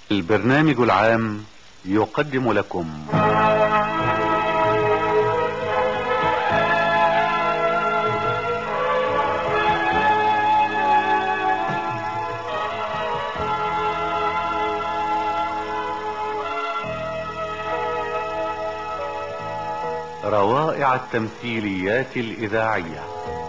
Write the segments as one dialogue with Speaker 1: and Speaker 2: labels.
Speaker 1: البرنامج العام يقدم لكم روائع التمثيليات الإذاعية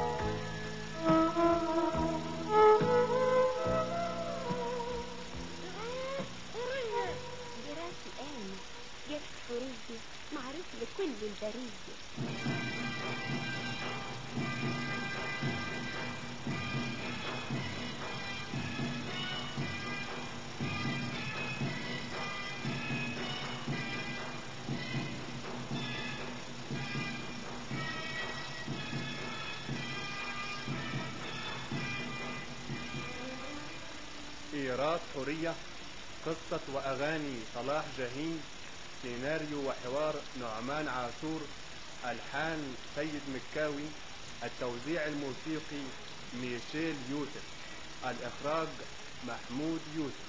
Speaker 2: جراسي آني جرس حورية معروف لكل البرية
Speaker 3: إيراد حورية قصة وأغاني صلاح جاهين سيناريو وحوار نعمان عاشور ألحان سيد مكاوي التوزيع الموسيقي ميشيل يوسف الإخراج محمود يوسف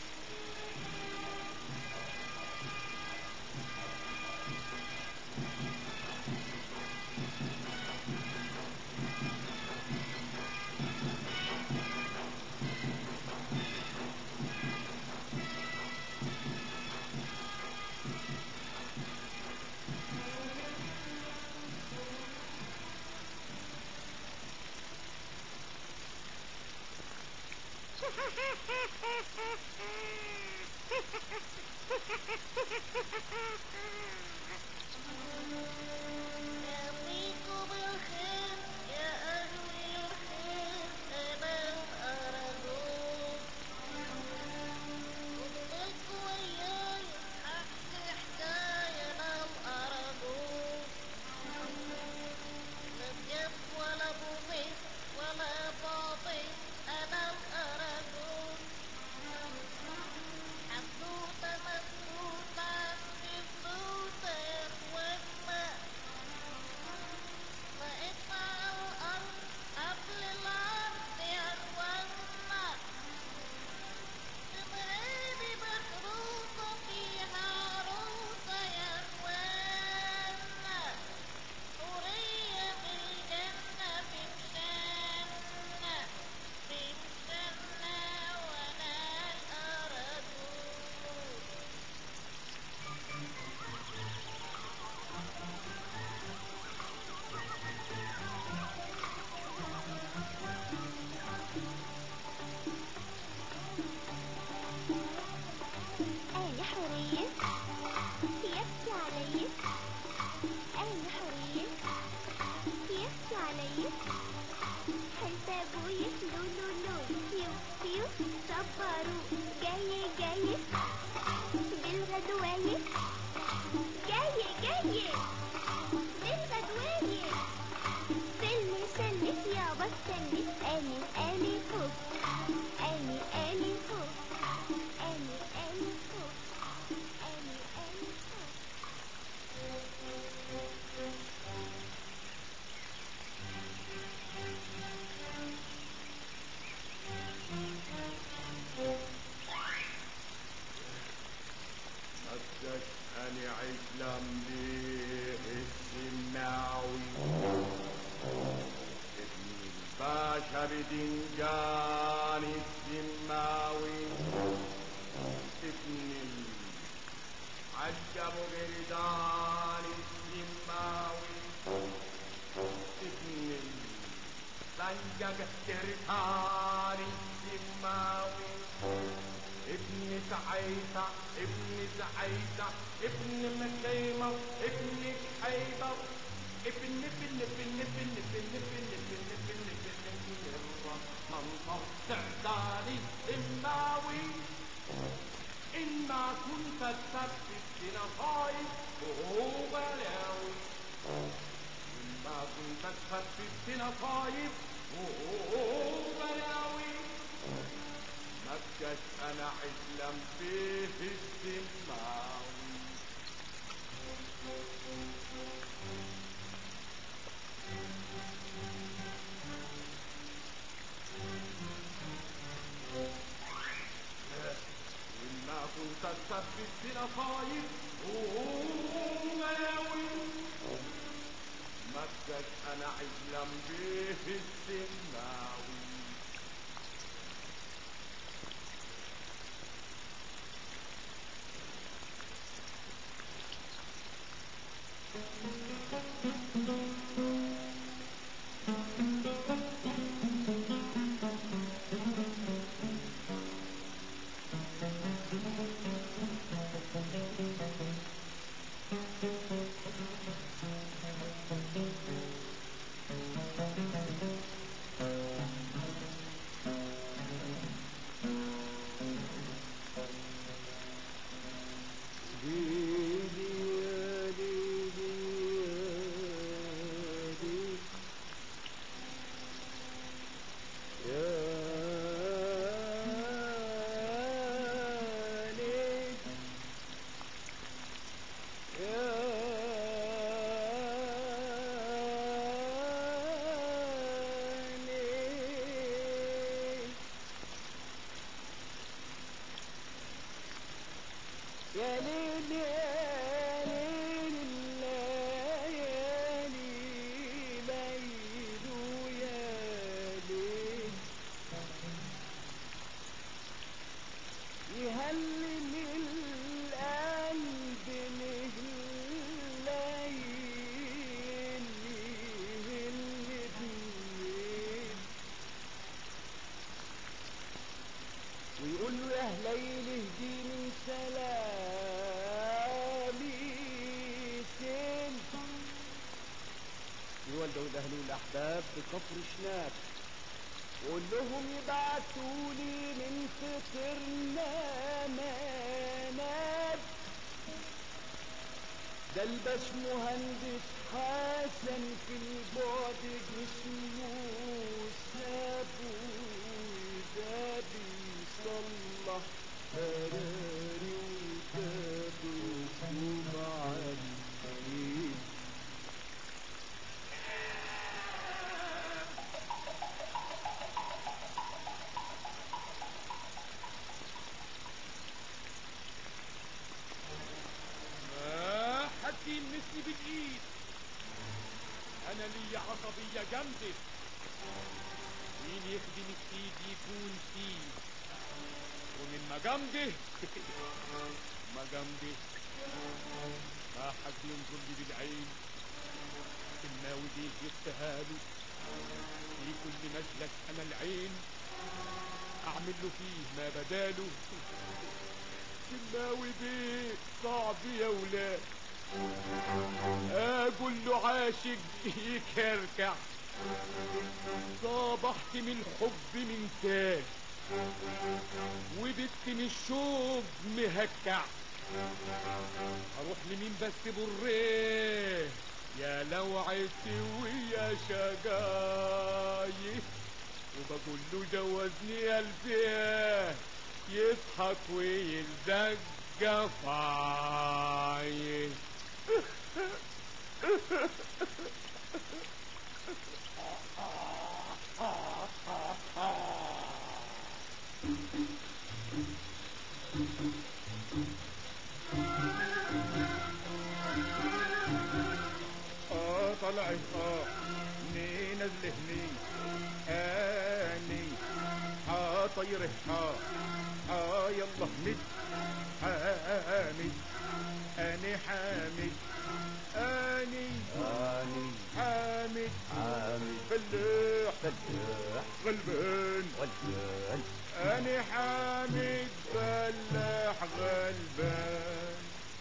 Speaker 4: يعطيكم الخير يا أهل الخير أنا أرجوك خذك وياي أحكي حكاية أنا أرجوك لا بجد ولا بوميس ولا باطل أنا أرجوك حدوتة مسدودة بفدودة يا إخوانا لقيت على الأرض قبل العرض يا إخوانا دماغي مخروطة فيها عروسة يا إخوانا حورية في الجنة بمشانة بمشانة وأنا الأرجوك
Speaker 2: آني حورية يفتي عليا آني حورية يفتي عليا حلف أبويا لو لو لو يو يو صبروا جاي جاي بالغدواية جاي جاي بالغدواية سلي سلي يابا استني آني آني فوق آني آني فوق آني آني فوق آني آني فوق
Speaker 3: مجد أنا عجلم بيه السماوي ابن الباشا بدنجان السماوي ابن العجب بردان السماوي ابن الزنجق تركان السماوي ابن سعيدة ابن سعيدة ابن مخيمة ابن شحيبة ابن ابن ابن ابن ابن ابن ابن ابن ابن منصر سعداني سماوي إن ما كنت تثبت نصايب وهو بلاوي إن ما كنت تثبت نصايب وهو بلاوي مكش انا عجلم فيه السماوي وانت تثبت في نصايب وملاوي ما بقاش انا عزلم بيه السماوي
Speaker 5: ليلي يا ليلي يا ليل يا ليل يا ليل يا ليل يا ليل الليالي ليل يا ليل يهلل القلب له الليل يهل بالليل ويقول له يا ليل اهديني سلامي سن الوالدة والأهل والأحباب بكفر شناب وقول لهم يبعتولي من فطرنا مناد ده الباش مهندس حسن في البعد جسمه سابه ده بيصلح فراري وده بركوب عالجيل
Speaker 3: ما حد يلمسني بالايد انا لي عصبية جامدة مين يخدم السيد يكون سيد ومن مجامده مجامده ما حد ينظر لي بالعين سماوي بيه يستهاله في كل مسلك انا العين اعمل له فيه ما بداله سماوي بيه صعب يا ولاد اقول له عاشق يكركع صابحت من الحب من تاني وبت من الشوق مهكع اروح لمين بس بريه يا لوعتي ويا شجاي وبقول له جوزني الفيه يضحك ويلزق جفاي
Speaker 5: اه طلعت اه ني نزله ني اني ها طيره ها ها يلا مد حامد اني حامد اني
Speaker 1: آني
Speaker 5: حامد
Speaker 1: عامل
Speaker 5: فلاح
Speaker 1: فلاح
Speaker 5: غلبان
Speaker 1: غلبان
Speaker 5: اني حامد فلاح غلبان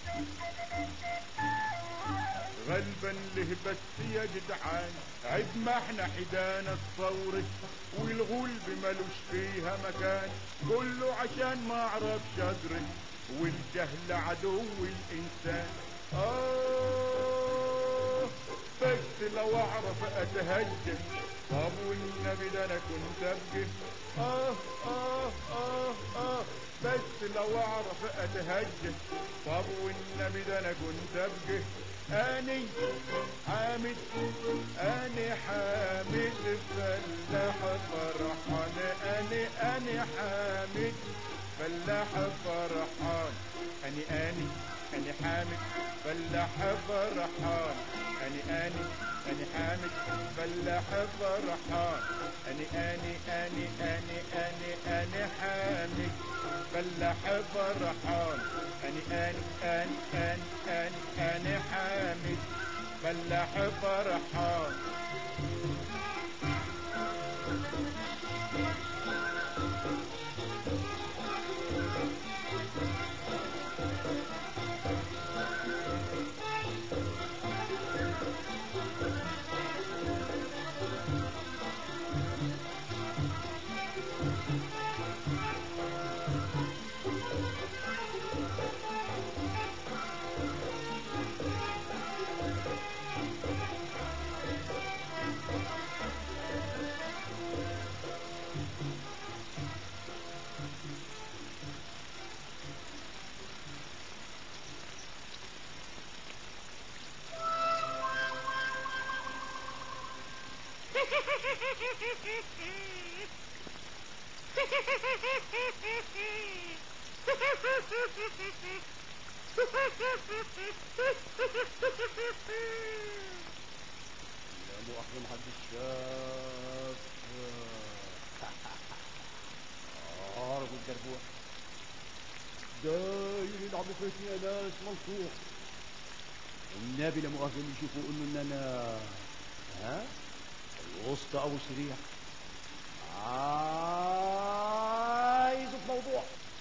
Speaker 5: غلبا له بس يا جدعان عيب ما احنا حدانا الثورة والغلب ملوش فيها مكان كله عشان ما اعرفش اجري والجهل عدو الانسان آه بس لو اعرف اتهجى طب والنبي ده انا كنت ابكي آه آه آه آه بس لو اعرف اتهجى طب والنبي ده انا كنت ابكي اني حامد اني حامد فلاح فرحان اني اني حامد فلاح فرحان أني أني أني حامد فلاح فرحان أني أني أني حامد فلاح فرحان أني أني أني أني أني أني حامد فلاح فرحان أني أني أني أني أني أني حامد فلاح فرحان
Speaker 1: لا مؤاخذة محدش شاف اه رجل دربوع داير يلعبوا فيتني يا ناس ملطوح النبي لا مؤاخذة اللي يشوفوا يقولوا ان انا ها الوسطى ابو سريع عايز في موضوع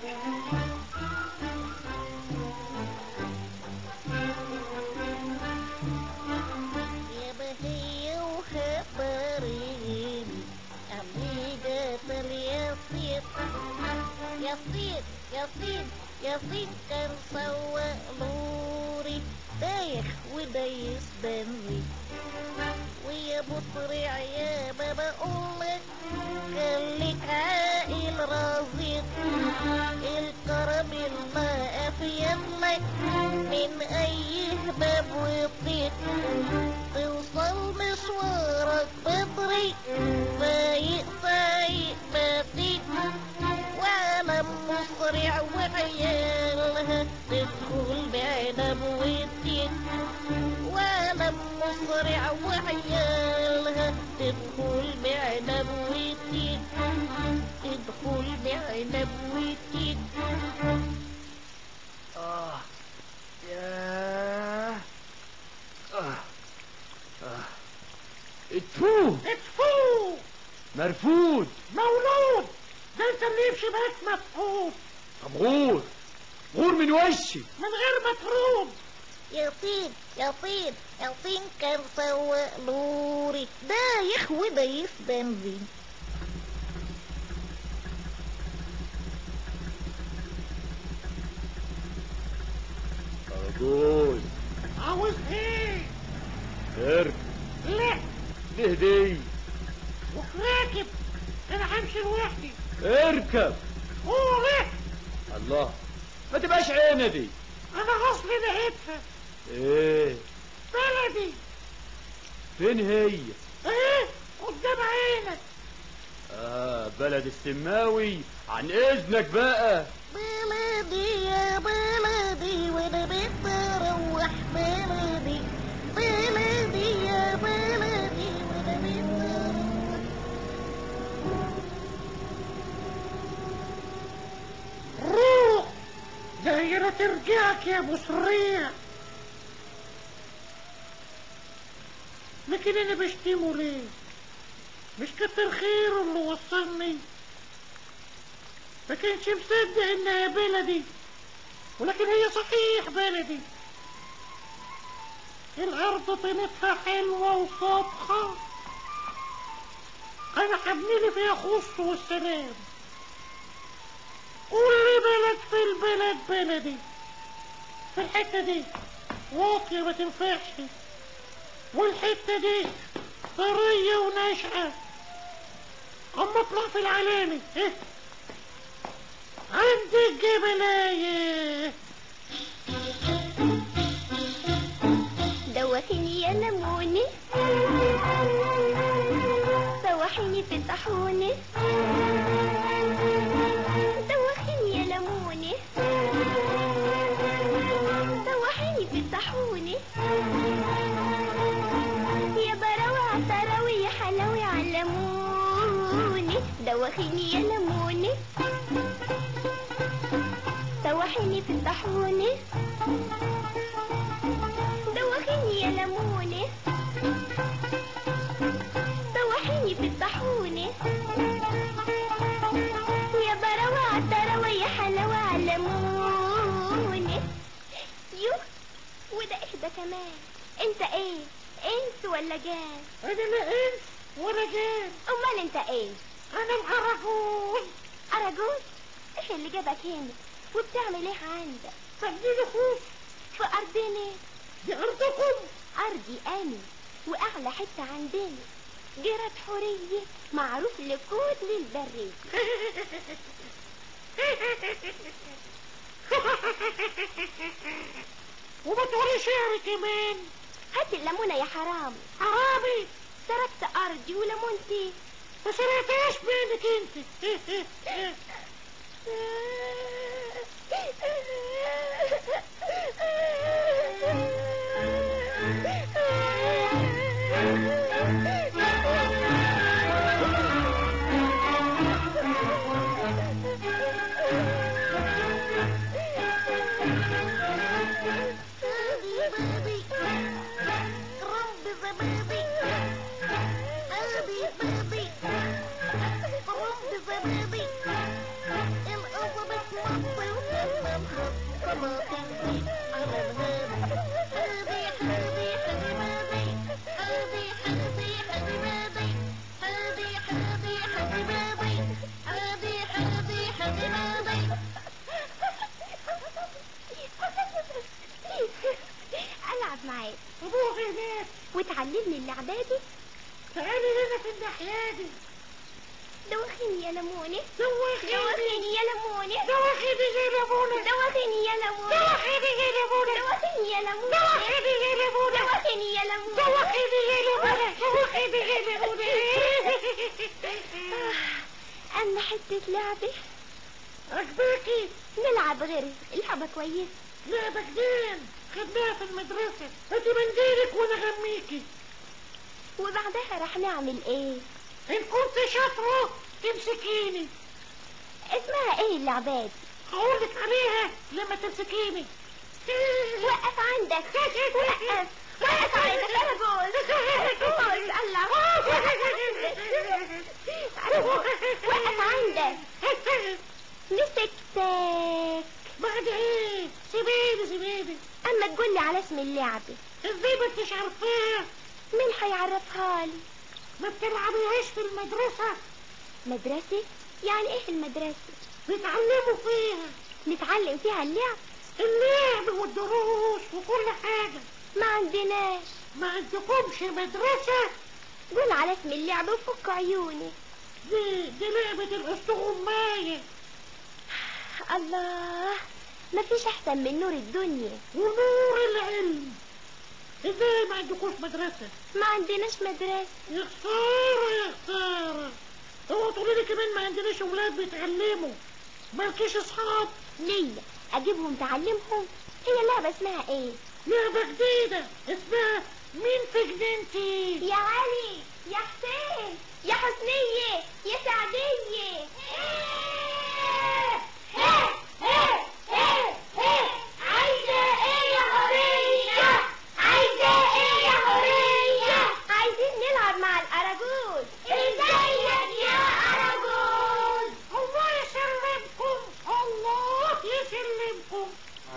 Speaker 4: يا بهي وخبريني عمي قاتل يا صيد يا صيد يا صيد يا صيد كان سواق لوري دايخ ودايس بنزين ويا بطريع يا بابا اقولك خليك عاقل رصيد الكرم الله افيد لك من اي باب وطيق توصل مشوارك بطريق فايق فايق بطيق وعالم مسرع وعيالها تدخل بعنب وتيق وعالم مسرع وعيالها تدخل بعنب وتيق تدخل بعنب وتيق
Speaker 1: آه ياه آه آه اتفوه
Speaker 6: اتفوق
Speaker 1: مرفوض
Speaker 6: مولود ده انت اللي يمشي بقى مفقود
Speaker 1: طب غور غور من وشي
Speaker 6: من غير مفروض
Speaker 4: يا طين يا طين يا طين كان سواق لوري دايخ ودايس بنزين
Speaker 1: رجول
Speaker 6: عاوز ايه
Speaker 1: اركب
Speaker 6: لا
Speaker 1: ليه دي
Speaker 6: راكب انا همشي لوحدي
Speaker 1: اركب
Speaker 6: قول ايه
Speaker 1: الله ما تبقاش عينة دي
Speaker 6: انا اصلي لقيتها
Speaker 1: ايه
Speaker 6: بلدي
Speaker 1: فين هي
Speaker 6: ايه قدام عينك
Speaker 1: اه بلد السماوي عن اذنك بقى
Speaker 4: بلدي يا بلدي وانا بدي اروح بلدي بلدي يا بلدي وانا بدي اروح
Speaker 6: روح دايرة ترجعك يا ابو سريع لكن انا بشتمه ليه مش كتر خيره اللي وصلني ما كانش مصدق انها بلدي ولكن هي صحيح بلدي الارض طينتها حلوة وصابخة انا حبني لي فيها خص والسلام كل بلد في البلد بلدي في الحتة دي واطية ما تنفعش والحتة دي طرية وناشئة اما اطلع في العلالي ايه عندي الجبلاية
Speaker 2: دوخيني يا لموني سواحيني فتحوني دوخيني يا دوخيني يا لموني دوخيني في الطاحونة دوخيني يا لموني دوخيني في الطاحونة يا براوة عالدراوة يا حلاوة علموني يوه وده اهدى كمان انت ايه انس ولا جان
Speaker 6: انا لا انس ولا جان
Speaker 2: امال انت ايه
Speaker 6: انا العرجوز
Speaker 2: اراجوز ايه اللي جابك هنا وبتعمل ايه عندك
Speaker 6: تجديد خوف
Speaker 2: في ارضنا
Speaker 6: دي ارضكم
Speaker 2: ارضي انا واعلى حته عندنا جرة حورية معروف لكل البرية
Speaker 6: وما تقولي شعر كمان
Speaker 2: هات الليمونة يا حرام
Speaker 6: حرامي
Speaker 2: سرقت ارضي وليمونتي
Speaker 6: ما سرقتهاش منك انت
Speaker 4: هذه بابي رب زبابي هذه بابي رب زبابي القصب مصر وتمامها كما تنزي على الهادي هذه هذه حبيباتي هذه هذه حبيباتي هذه هذه حبيباتي هذه هذه حبيباتي
Speaker 2: العب معاك
Speaker 6: ابوغي هناك
Speaker 2: وتعلمني اللعبة دي
Speaker 6: تعالي هنا في الناحية دي
Speaker 2: دوخيني يا لموني
Speaker 6: دوخيني
Speaker 2: دوخيني يا لموني
Speaker 6: دوخيني يا لمونة
Speaker 2: دوخيني يا لموني
Speaker 6: دوخيني يا لمونة
Speaker 2: دوخيني يا لموني
Speaker 6: دوخيني يا لمونة
Speaker 2: دوخيني يا لموني
Speaker 6: دوخيني يا لمونة دوخيني يا لمونة
Speaker 2: أما حتة لعبة
Speaker 6: عجباكي
Speaker 2: نلعب غير لعبة كويسة
Speaker 6: لعبة جديد خدناها في المدرسة هاتي منديلك وانا غميكي
Speaker 2: وبعدها رح نعمل ايه
Speaker 6: ان كنت شاطرة تمسكيني
Speaker 2: اسمها ايه اللعبات
Speaker 6: هقولك عليها لما تمسكيني
Speaker 2: وقف عندك وقف وقف عندك انا جوز جوز الله وقف عندك مسكتك
Speaker 6: بعد ايه سيبيني سيبيني
Speaker 2: اما تقولي على اسم اللعبة
Speaker 6: ازاي ما انتش عارفاها
Speaker 2: مين هيعرفها لي
Speaker 6: ما بتلعبيهاش في المدرسة
Speaker 2: مدرسة يعني ايه المدرسة
Speaker 6: بيتعلموا فيها
Speaker 2: نتعلم فيها اللعب
Speaker 6: اللعب والدروس وكل حاجة
Speaker 2: ما عندناش
Speaker 6: ما عندكمش مدرسة
Speaker 2: قول على اسم اللعبة وفك عيوني
Speaker 6: دي دي لعبة الأسطغماية
Speaker 2: الله ما فيش احسن من نور الدنيا
Speaker 6: ونور العلم ازاي ما عندكوش مدرسة
Speaker 2: ما عندناش مدرسة
Speaker 6: يا خسارة يا خسارة هو تقولي لي كمان ما عندناش ولاد بيتعلموا مالكيش اصحاب
Speaker 2: ليا اجيبهم تعلمهم هي اللعبة اسمها ايه
Speaker 6: لعبة جديدة اسمها مين في جنينتي
Speaker 2: يا علي يا حسين يا حسنية يا سعدية عايزة ايه يا حورية عايزة ايه يا حورية عايزين نلعب مع الأراجوز ازيك يا أراجوز
Speaker 6: الله يسلمكم الله يسلمكم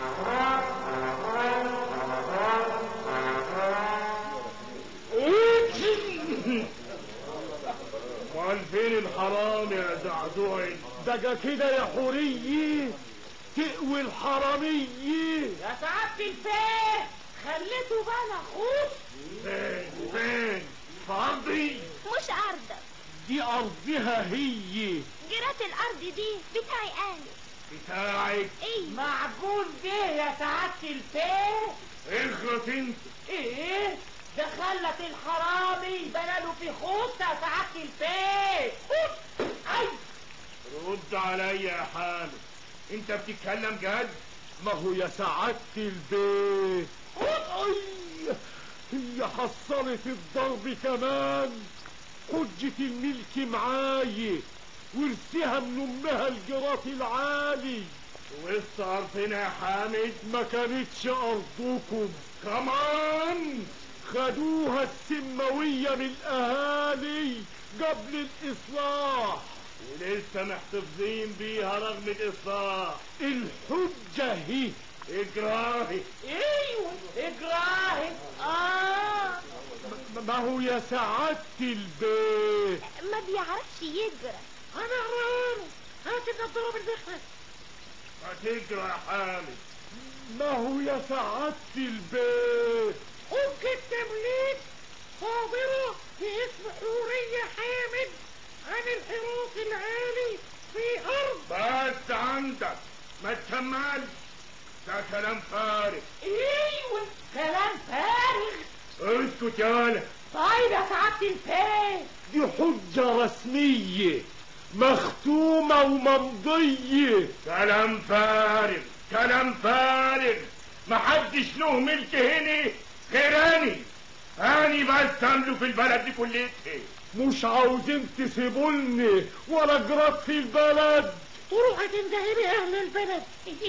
Speaker 5: امال فين الحرام يا زعزوعي
Speaker 1: بقى كده يا حورية تقوي الحرامية
Speaker 6: يا سعادة البيه خليته بقى اخوك
Speaker 5: فين فين في ارضي
Speaker 2: مش أرضك
Speaker 1: دي أرضها هي
Speaker 2: جرات الأرض دي بتاعي أنا
Speaker 5: بتاعك
Speaker 2: ايه
Speaker 6: معقول ده يا سعادة البيه
Speaker 5: اخرس انت
Speaker 6: ايه ده خلت الحرامي بلاله في خوصة يا سعادة البيه اي
Speaker 5: رد عليا يا حامد انت بتتكلم جد
Speaker 1: ما هو يا سعادة البيت أي هي حصلت الضرب كمان حجة الملك معاي
Speaker 7: ورثها من امها الجراط العالي
Speaker 5: وسط ارضنا يا حامد
Speaker 7: ما كانتش ارضكم
Speaker 5: كمان
Speaker 7: خدوها السماوية من الاهالي قبل الاصلاح
Speaker 5: ولسه محتفظين بيها رغم الاصلاح
Speaker 7: الحجة هي
Speaker 5: اجراهي
Speaker 6: ايوه اجراهي اه
Speaker 7: م- ما هو يا سعادة البيت
Speaker 2: ما بيعرفش يجرى
Speaker 6: انا اقراله هات النضاره بالبخت
Speaker 5: ما تجرى يا حامد
Speaker 7: ما هو يا سعادة البيت
Speaker 6: حجة تمليك صادرة باسم حورية حامد عن الحراس العالي في أرض
Speaker 5: بس عندك ما تكملش ده كلام فارغ
Speaker 6: ايوه كلام فارغ
Speaker 5: اسكت يالا
Speaker 6: طيب يا سعادة الفاس
Speaker 7: دي حجة رسمية مختومة وممضية
Speaker 5: كلام فارغ كلام فارغ محدش له ملك هنا غير اني اني بس املك البلد دي كلها
Speaker 7: مش عاوزين تسيبولني ولا جراد في البلد
Speaker 6: تروح تندهي لأهل البلد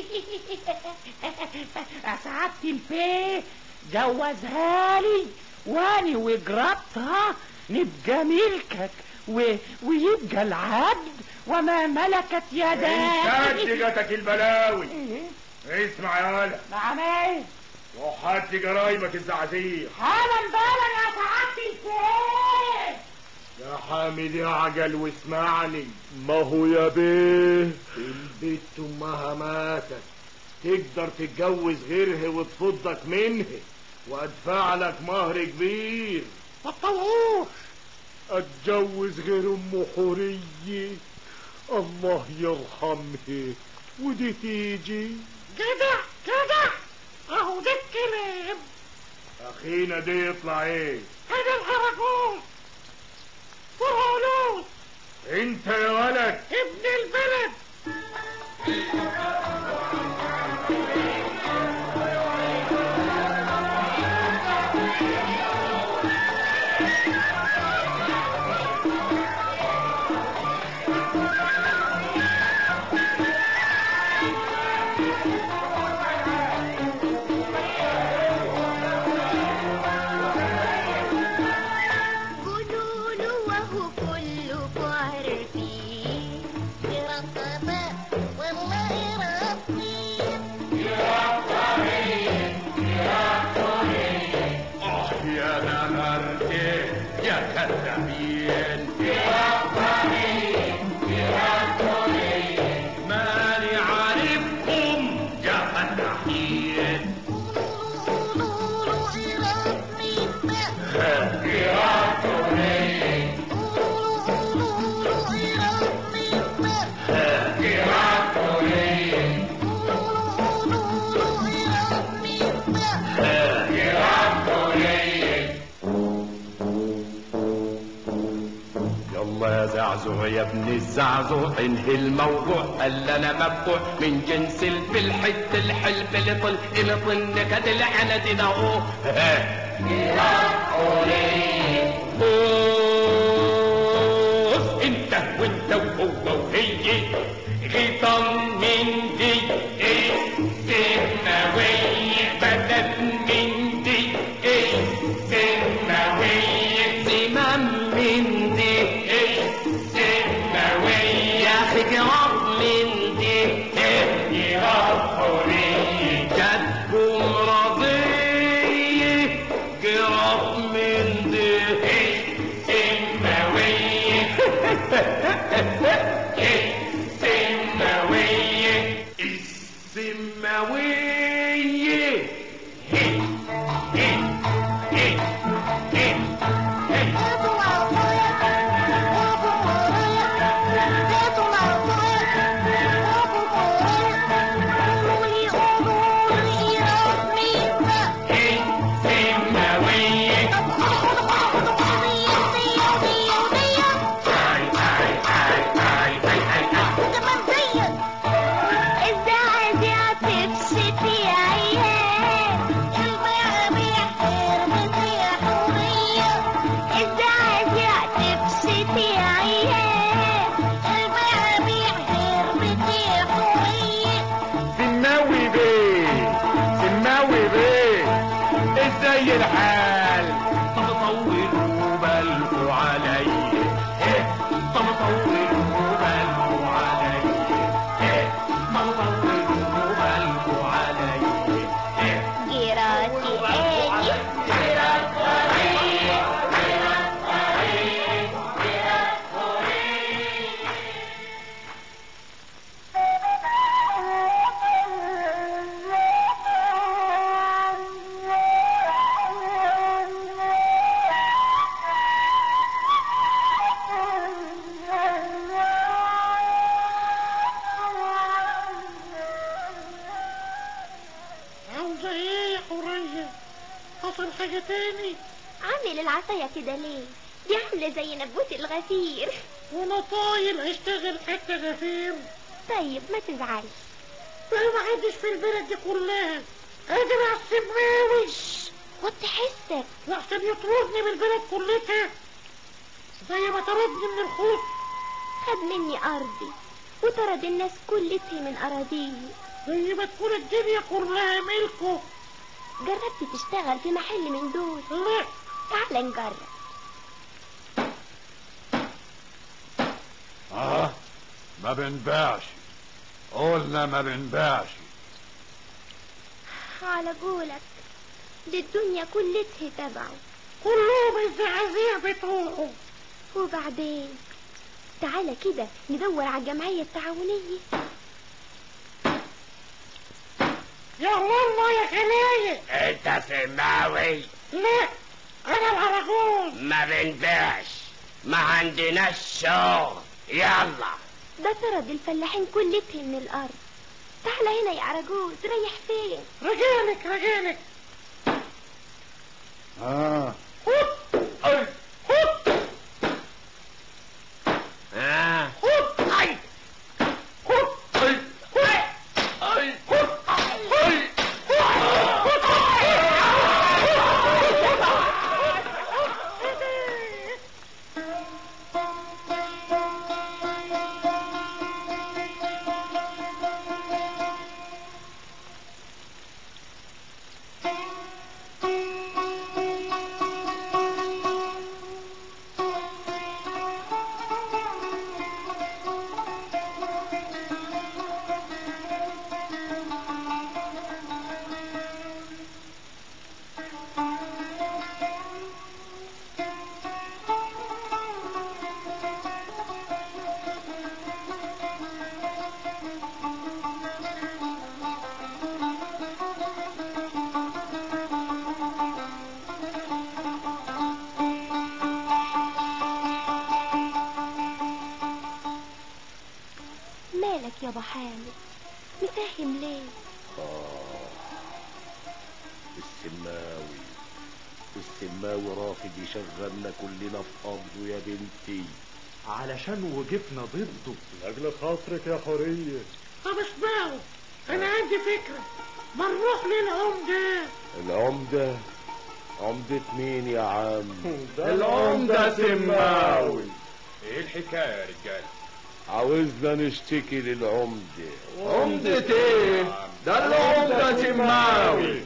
Speaker 6: يا سعادة الفاس جوزها لي واني وجراتها نبقى ملكك و... ويبقى العبد وما ملكت
Speaker 5: انت
Speaker 6: يداك
Speaker 5: جاتك البلاوي
Speaker 6: إيه؟
Speaker 5: اسمع يالا
Speaker 6: نعم ايه
Speaker 5: وحط جرايمك الزعزير
Speaker 6: حالا بالا يا سعادة الفاس
Speaker 5: يا حامد يا عجل واسمعني
Speaker 7: ما هو يا بيه
Speaker 5: البت امها ماتت تقدر تتجوز غيرها وتفضك منها وادفع لك مهر كبير
Speaker 6: بطلوش
Speaker 7: اتجوز غير ام حورية الله يرحمها ودي تيجي
Speaker 6: جدع جدع اهو ده الكلام
Speaker 5: اخينا دي يطلع ايه
Speaker 6: هذا الهرجون فرعونوس
Speaker 5: انت يا ولد
Speaker 6: ابن البلد
Speaker 4: قولوا له وهو كله عارفين برقبة والله رصين
Speaker 3: اه يا نهر ايه يا كذابين ماني عارفكم يا فلاحين
Speaker 4: قولوا له رصين قولوا له رصين
Speaker 3: يلا يا زعزوع يا ابن الزعزوع انهي الموضوع قال انا مبكوع من جنس الفلحة الحلف لطل لطل نكد العنة ده اهو اوف انت وانت وهو وهي غيطان من دي السماوية بدل من دي السماوية زمام من دي السماوية خجرات من دي جراب حورية جدكم رضية جراب من دي السماوية السماوية السماوية السماوية آي آي آي آي آي آي آي
Speaker 4: الزعزعة تبسط
Speaker 5: بيه سماوي بيه ازاي الحال طب طولوا بالكوا علي إيه، طب طولوا بالكوا علي إيه، طب طولوا بالكوا علي إيه.
Speaker 2: جيراتي ايه
Speaker 6: عاوزة ايه يا حورية حصل حاجة تاني
Speaker 2: عامل العصاية كده ليه دي عاملة زي نبوت الغفير
Speaker 6: وانا طايل اشتغل حتى غفير
Speaker 2: طيب ما تزعلش
Speaker 6: بقى ما حدش في البلد دي كلها قادر على السماوي
Speaker 2: وطي حسك
Speaker 6: لحسن يطردني من البلد كلها زي ما طردني من الخوف
Speaker 2: خد مني أرضي وطرد الناس كلتها من أراضيه
Speaker 6: زي ما تكون الدنيا كلها ملكه
Speaker 2: جربت تشتغل في محل من دول
Speaker 6: لا
Speaker 2: تعال نجرب
Speaker 7: اه ما بنباعش قلنا ما بنباعش
Speaker 2: على قولك دي الدنيا كلتها تبعه
Speaker 6: كلهم الزعازيع بتوعه
Speaker 2: وبعدين تعالى كده ندور على الجمعية التعاونية
Speaker 6: يا الله يا خلايا
Speaker 5: انت سماوي
Speaker 6: لا انا العرجوز
Speaker 5: ما بنبيعش ما عندناش شغل يلا
Speaker 2: ده طرد الفلاحين كلتهم من الأرض تعالى هنا يا عرجوز ريح فين
Speaker 6: رجالك رجالك
Speaker 7: اه
Speaker 6: خد
Speaker 5: اي
Speaker 6: خد
Speaker 5: اه
Speaker 6: خد
Speaker 5: اي
Speaker 6: خد
Speaker 5: اي اي اي
Speaker 2: مالك يا ابو حامد متهم ليه
Speaker 1: السماوي السماوي رافض يشغلنا كلنا في قبضه يا بنتي
Speaker 3: علشان وقفنا ضده
Speaker 7: لاجل خاطرك يا حورية
Speaker 6: طب اسمعوا انا عندي فكرة ما نروح للعمدة
Speaker 1: العمدة عمدة مين يا عم
Speaker 7: العمدة سماوي
Speaker 3: ايه الحكايه يا رجال
Speaker 1: عاوزنا نشتكي للعمدة
Speaker 7: عمدة ايه ده العمدة سماوي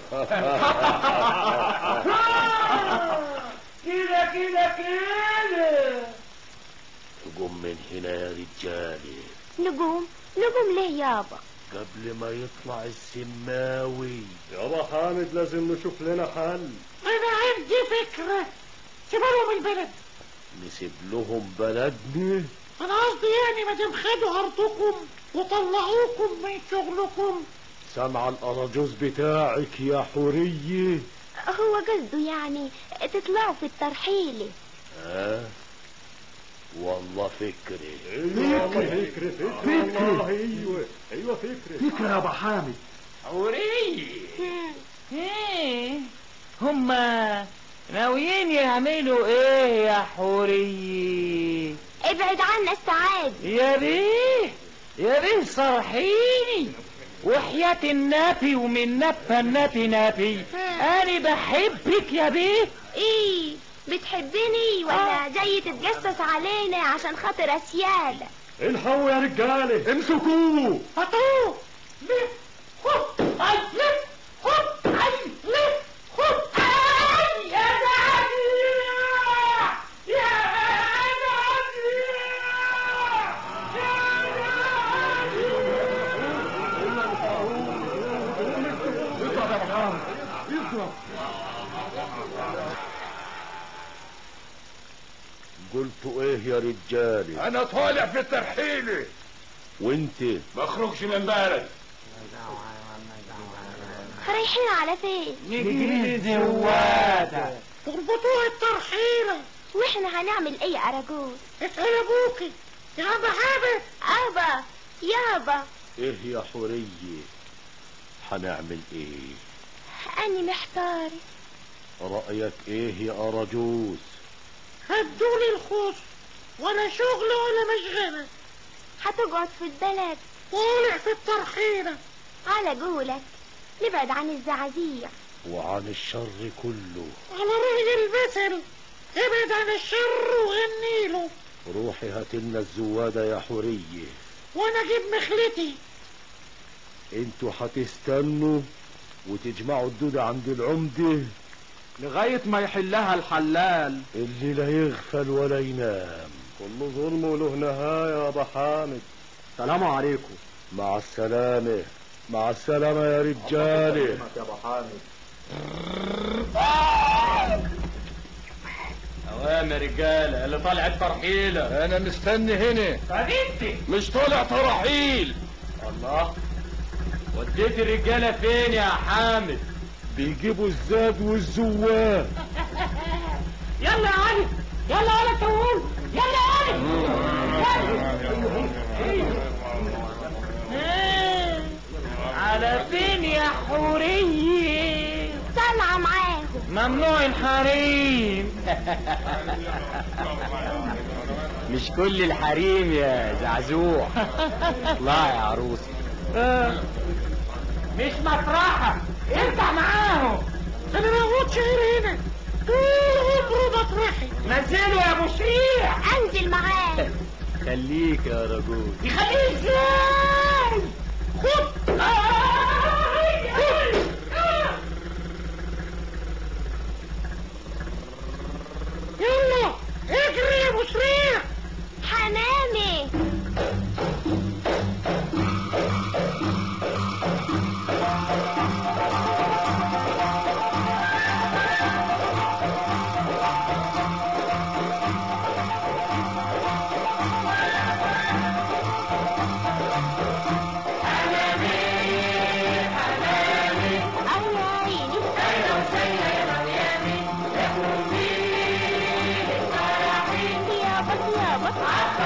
Speaker 6: كده كده كده
Speaker 1: تقوم من هنا يا رجالي
Speaker 2: نجوم نجوم ليه يابا
Speaker 1: قبل ما يطلع السماوي
Speaker 7: يابا حامد لازم نشوف لنا حل
Speaker 6: انا عندي فكرة سيبوا لهم البلد
Speaker 1: نسيب لهم بلدنا
Speaker 6: انا قصدي يعني ما دام خدوا ارضكم وطلعوكم من شغلكم
Speaker 1: سامع الأراجوز بتاعك يا حورية
Speaker 2: هو قصده يعني تطلعوا في الترحيلة
Speaker 1: ها والله فكري
Speaker 7: فكرة فكرة فكرة والله ايوه ايوه فكرة
Speaker 3: فكره يا ابو حامد
Speaker 5: حورية
Speaker 8: ايه هما ناويين يعملوا ايه يا حوري
Speaker 2: ابعد عنا السعادة
Speaker 8: يا بيه يا بيه صرحيني وحياة النبي ومن نبى النبي نبي انا بحبك يا بيه
Speaker 2: ايه بتحبني ولا جاي تتجسس علينا عشان خاطر اسيادة
Speaker 7: الحقوا يا رجالة امسكوه
Speaker 6: هاتوه ليه خد اي لف خد اي لف خد اي يا زعزيع يا
Speaker 1: قلتوا ايه يا رجالي
Speaker 7: انا طالع في الترحيلة
Speaker 1: وانت
Speaker 7: ما اخرجش من بلد
Speaker 2: رايحين على فين
Speaker 8: نجري زوادة
Speaker 6: تربطوها الترحيلة
Speaker 2: واحنا هنعمل ايه يا اراجوز
Speaker 6: اسأل ابوكي يا ابا حابب
Speaker 2: ابا يابا
Speaker 1: ايه يا حورية هنعمل ايه
Speaker 2: اني محتار
Speaker 1: رأيك ايه يا أرجوز
Speaker 6: هدولي الخوص ولا شغل ولا مشغلة
Speaker 2: هتقعد في البلد
Speaker 6: طالع في الترحيلة
Speaker 2: على قولك نبعد عن الزعازيع
Speaker 1: وعن الشر كله
Speaker 6: على رأي المثل ابعد عن الشر وغنيله
Speaker 1: روحي هاتلنا الزوادة يا حورية
Speaker 6: وانا اجيب مخلتي
Speaker 1: انتوا هتستنوا وتجمعوا الدودة عند العمدة
Speaker 8: لغاية ما يحلها الحلال
Speaker 1: اللي لا يغفل ولا ينام كل ظلم وله نهاية يا ابا حامد
Speaker 8: سلام عليكم
Speaker 1: مع السلامة مع السلامة يا رجالي
Speaker 8: يا ابو حامد اوامر رجالة اللي طالعة ترحيلة
Speaker 7: انا مستني هنا
Speaker 8: فبنتي
Speaker 7: مش طالع ترحيل
Speaker 8: الله وديت الرجالة فين يا حامد
Speaker 1: بيجيبوا الزاد والزواد
Speaker 6: يلا يا علي يلا يا علي طول يلا يا علي
Speaker 8: على فين يا حورية
Speaker 2: طالعة معاهم
Speaker 8: ممنوع الحريم مش كل الحريم يا زعزوع اطلع يا عروسي
Speaker 6: مش مطرحة ارجع معاهم انا موجود شهر هنا طول عمره مطرحي
Speaker 8: نزلوا يا ابو شريع
Speaker 2: انزل معاهم
Speaker 8: خليك يا رجل
Speaker 6: يخليه ازاي خد آي، آي، آي. يلا اجري يا ابو سريع
Speaker 2: حمامي يابا يابا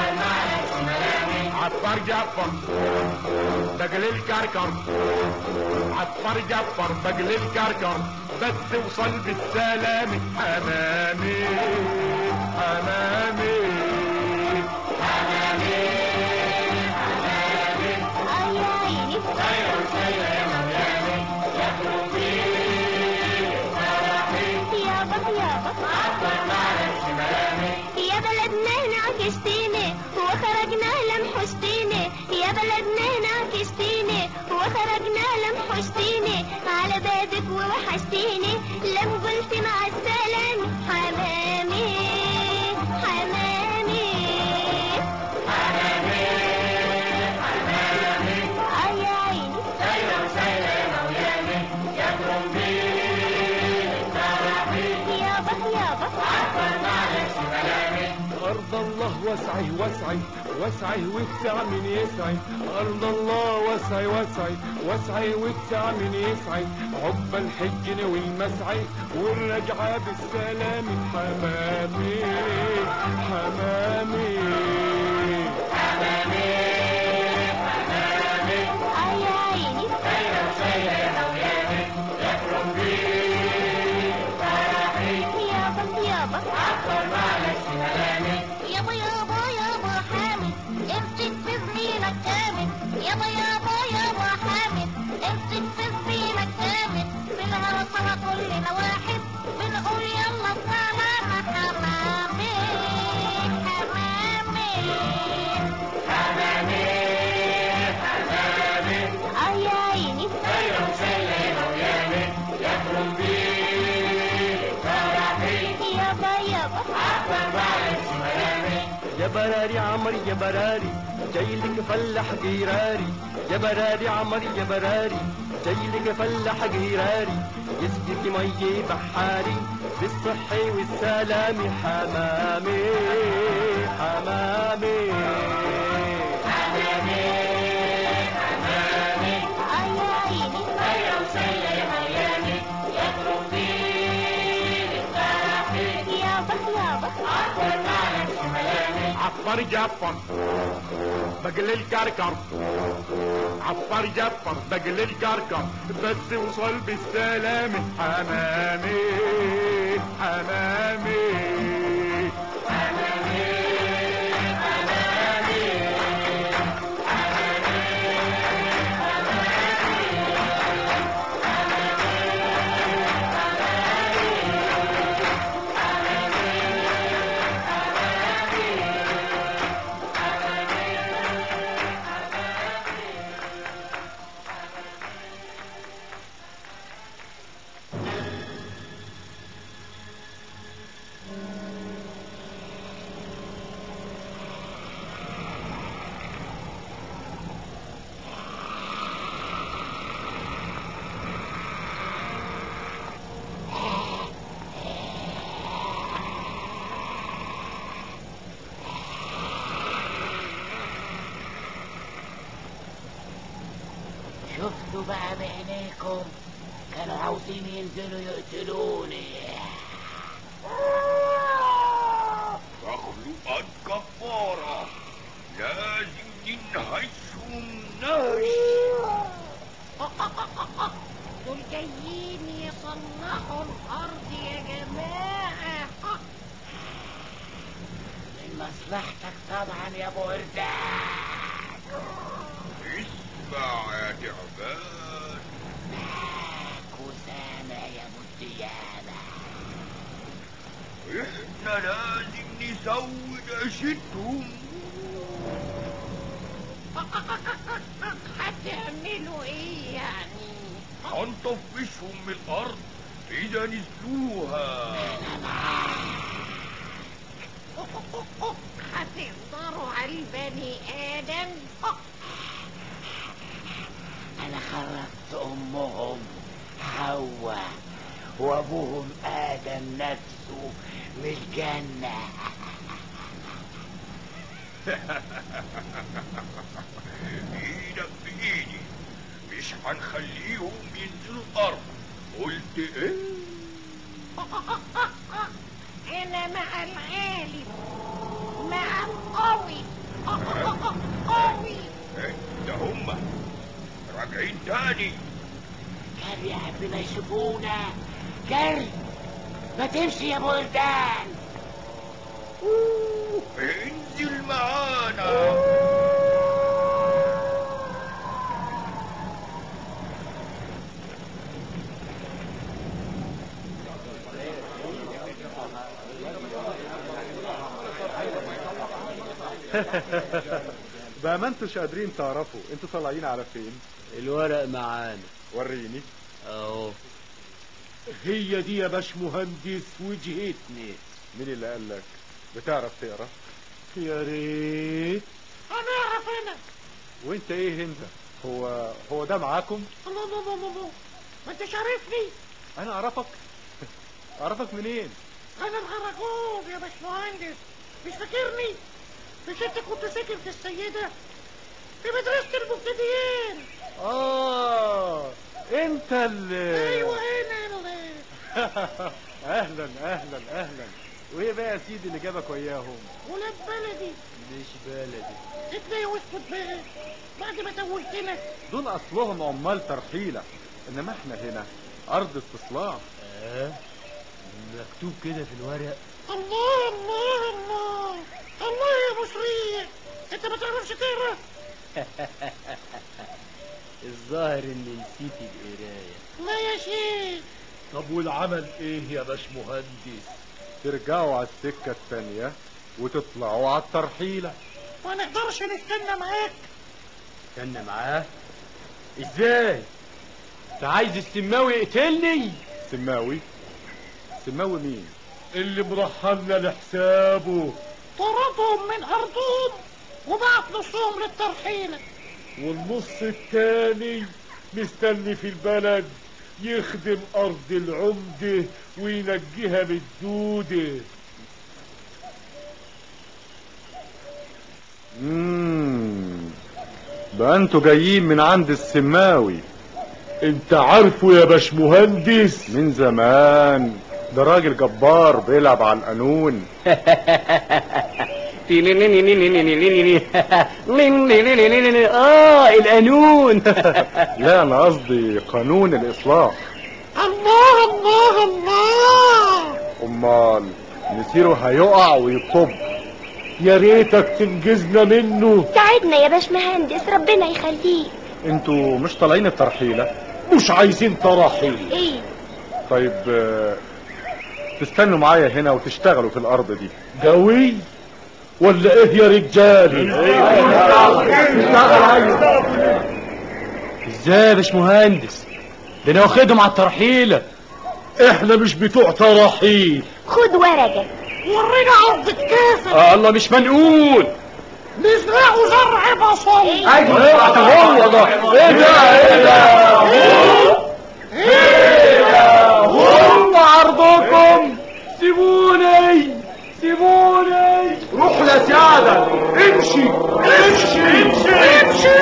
Speaker 7: عطار جعفر بقليل كركر عطار جعفر بقليل كركر بس وصل بالسلام حمامي حمامي
Speaker 2: آه يا عيني يابا يابا يا بلدنا نعكستيني وخرجنا لمحشتيني يا بلدنا نعكستيني وخرجنا لمحشتيني على بابك ووحشتيني لم قلت مع السلامة حمامي حمامي آه يا عيني يابا يابا
Speaker 5: أرض الله واسعي واسعي واسعي واتسع من يسعي أرض الله واسعي واسعي واسعي واتسع من يسعي حب الحج والمسعي والرجعة بالسلام حمامي حمامي
Speaker 2: آه يا عيني يابا يابا
Speaker 4: يابا يابا يابا حامد امسك في زميلك جامد يابا يابا يابا حامد امسك في زميلك جامد بالهوى سوا كلنا واحد بنقول يلا سلامة حمامي حمامي
Speaker 2: آه يا عيني
Speaker 9: يا براري عمري يا براري جاي لك فلح جيراري يا براري عمري يا براري جاي لك فلح جيراري يسقيك مي بحاري بالصحة والسلام حمامي حمامي
Speaker 7: عفار جفر بقل الكركر عفار جفر بقل الكركر بس وصل بالسلام حمامي حمامي
Speaker 8: شفتوا بقى بعينيكم كانوا عاوزين ينزلوا يقتلوني
Speaker 3: مخلوقات جبارة لازم ننهشهم نهش
Speaker 6: دول جايين يصلحوا الارض يا جماعه
Speaker 8: من مصلحتك طبعا يا ابو وردان
Speaker 3: اسمع يا تعبان
Speaker 8: معاك وسامع يا ابو الديانه
Speaker 3: احنا لازم نسود عشتهم
Speaker 6: هتعملوا ايه يعني
Speaker 3: هنطفشهم من الارض اذا نزلوها
Speaker 6: هتقدروا على البني ادم
Speaker 8: انا خرجت امهم حواء وابوهم ادم نفسه من الجنه
Speaker 3: ايدك بايدي مش هنخليهم ينزلوا الارض قلت ايه
Speaker 6: انا مع العالم مع القوي قوي
Speaker 3: ده هما راجعين تاني
Speaker 8: كانوا يحبنا يشوفونا جري ما تمشي يا ابو وردان
Speaker 3: انزل معانا
Speaker 5: بقى ما انتوش قادرين تعرفوا انتوا طالعين على فين
Speaker 1: الورق معانا
Speaker 5: وريني
Speaker 1: اهو هي دي يا باش مهندس وجهتني
Speaker 5: مين اللي قال لك بتعرف تقرا
Speaker 1: يا ريت
Speaker 6: انا اعرف انا
Speaker 5: وانت ايه انت هو هو ده معاكم
Speaker 6: الله الله الله الله الله ما انتش عارفني
Speaker 5: انا اعرفك اعرفك منين
Speaker 6: انا العرجوب يا باشمهندس مش فاكرني مش انت كنت ساكن في السيدة في مدرسة المبتدئين
Speaker 5: اه انت اللي
Speaker 6: ايوه انا اللي
Speaker 5: اهلا اهلا اهلا وايه بقى يا سيدي اللي جابك وياهم
Speaker 6: ولاد بلدي
Speaker 1: مش بلدي
Speaker 6: اتجوزت بقى بعد ما توهتنا
Speaker 5: دول اصلهم عمال ترحيله انما احنا هنا ارض استصلاح
Speaker 1: اه مكتوب كده في الورق
Speaker 6: الله الله الله الله يا ابو شريع انت ما تعرفش تقرا
Speaker 1: الظاهر اني نسيت القرايه
Speaker 6: لا يا شيخ
Speaker 1: طب والعمل ايه يا باش مهندس
Speaker 5: ترجعوا على السكه التانيه وتطلعوا على الترحيله
Speaker 6: ما نقدرش نستنى معاك
Speaker 1: استنى معاه ازاي انت عايز السماوي يقتلني
Speaker 5: سماوي سماوي مين
Speaker 1: اللي مرحلنا لحسابه
Speaker 6: طردهم من أرضهم وبعت نصهم للترحيلة
Speaker 7: والنص التاني مستني في البلد يخدم أرض العمدة وينجيها من الدودة
Speaker 5: مم. بقى انتوا جايين من عند السماوي
Speaker 7: انت عارفه يا باشمهندس
Speaker 5: من زمان ده راجل جبار بيلعب على القانون
Speaker 8: اه القانون
Speaker 5: لا انا قصدي قانون الاصلاح
Speaker 6: الله الله الله
Speaker 5: امال مسيره هيقع ويطب
Speaker 7: يا ريتك تنجزنا منه
Speaker 2: تعبنا يا باشمهندس ربنا يخليك
Speaker 5: انتوا مش طالعين الترحيله
Speaker 7: مش عايزين تراحيل
Speaker 2: ايه
Speaker 5: طيب آه، تستنوا معايا هنا وتشتغلوا في الارض دي
Speaker 7: جوي ولا ايه يا رجال
Speaker 8: ازاي يا باشمهندس ده انا واخدهم على الترحيله
Speaker 7: احنا مش بتوع تراحيل
Speaker 2: خد ورقة
Speaker 6: ورينا عرض كيفك
Speaker 8: آه الله مش منقول
Speaker 6: نزرعوا زرع بصل
Speaker 8: هو ده ايه ده ايه ده هم عرضكم سيبوني سيبوني
Speaker 7: روح يا سعادة امشي امشي امشي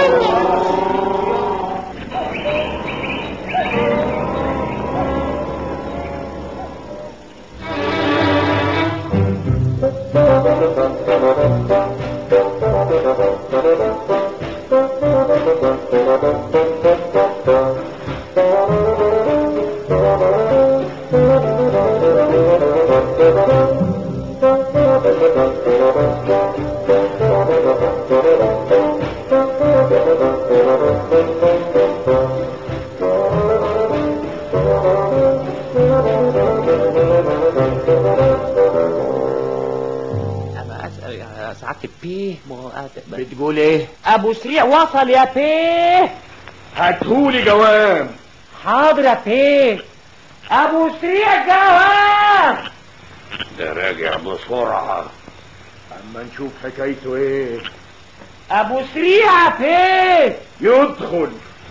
Speaker 8: انا اسال يا سعاده البيه مؤدب بتقول ايه ابو سريع وصل يا بيه
Speaker 7: هاتهولي جوام
Speaker 8: حاضر يا بيه ابو سريع جواب
Speaker 10: ده راجع بسرعة
Speaker 7: اما نشوف حكايته ايه
Speaker 8: ابو سريع يا بيه
Speaker 7: يدخل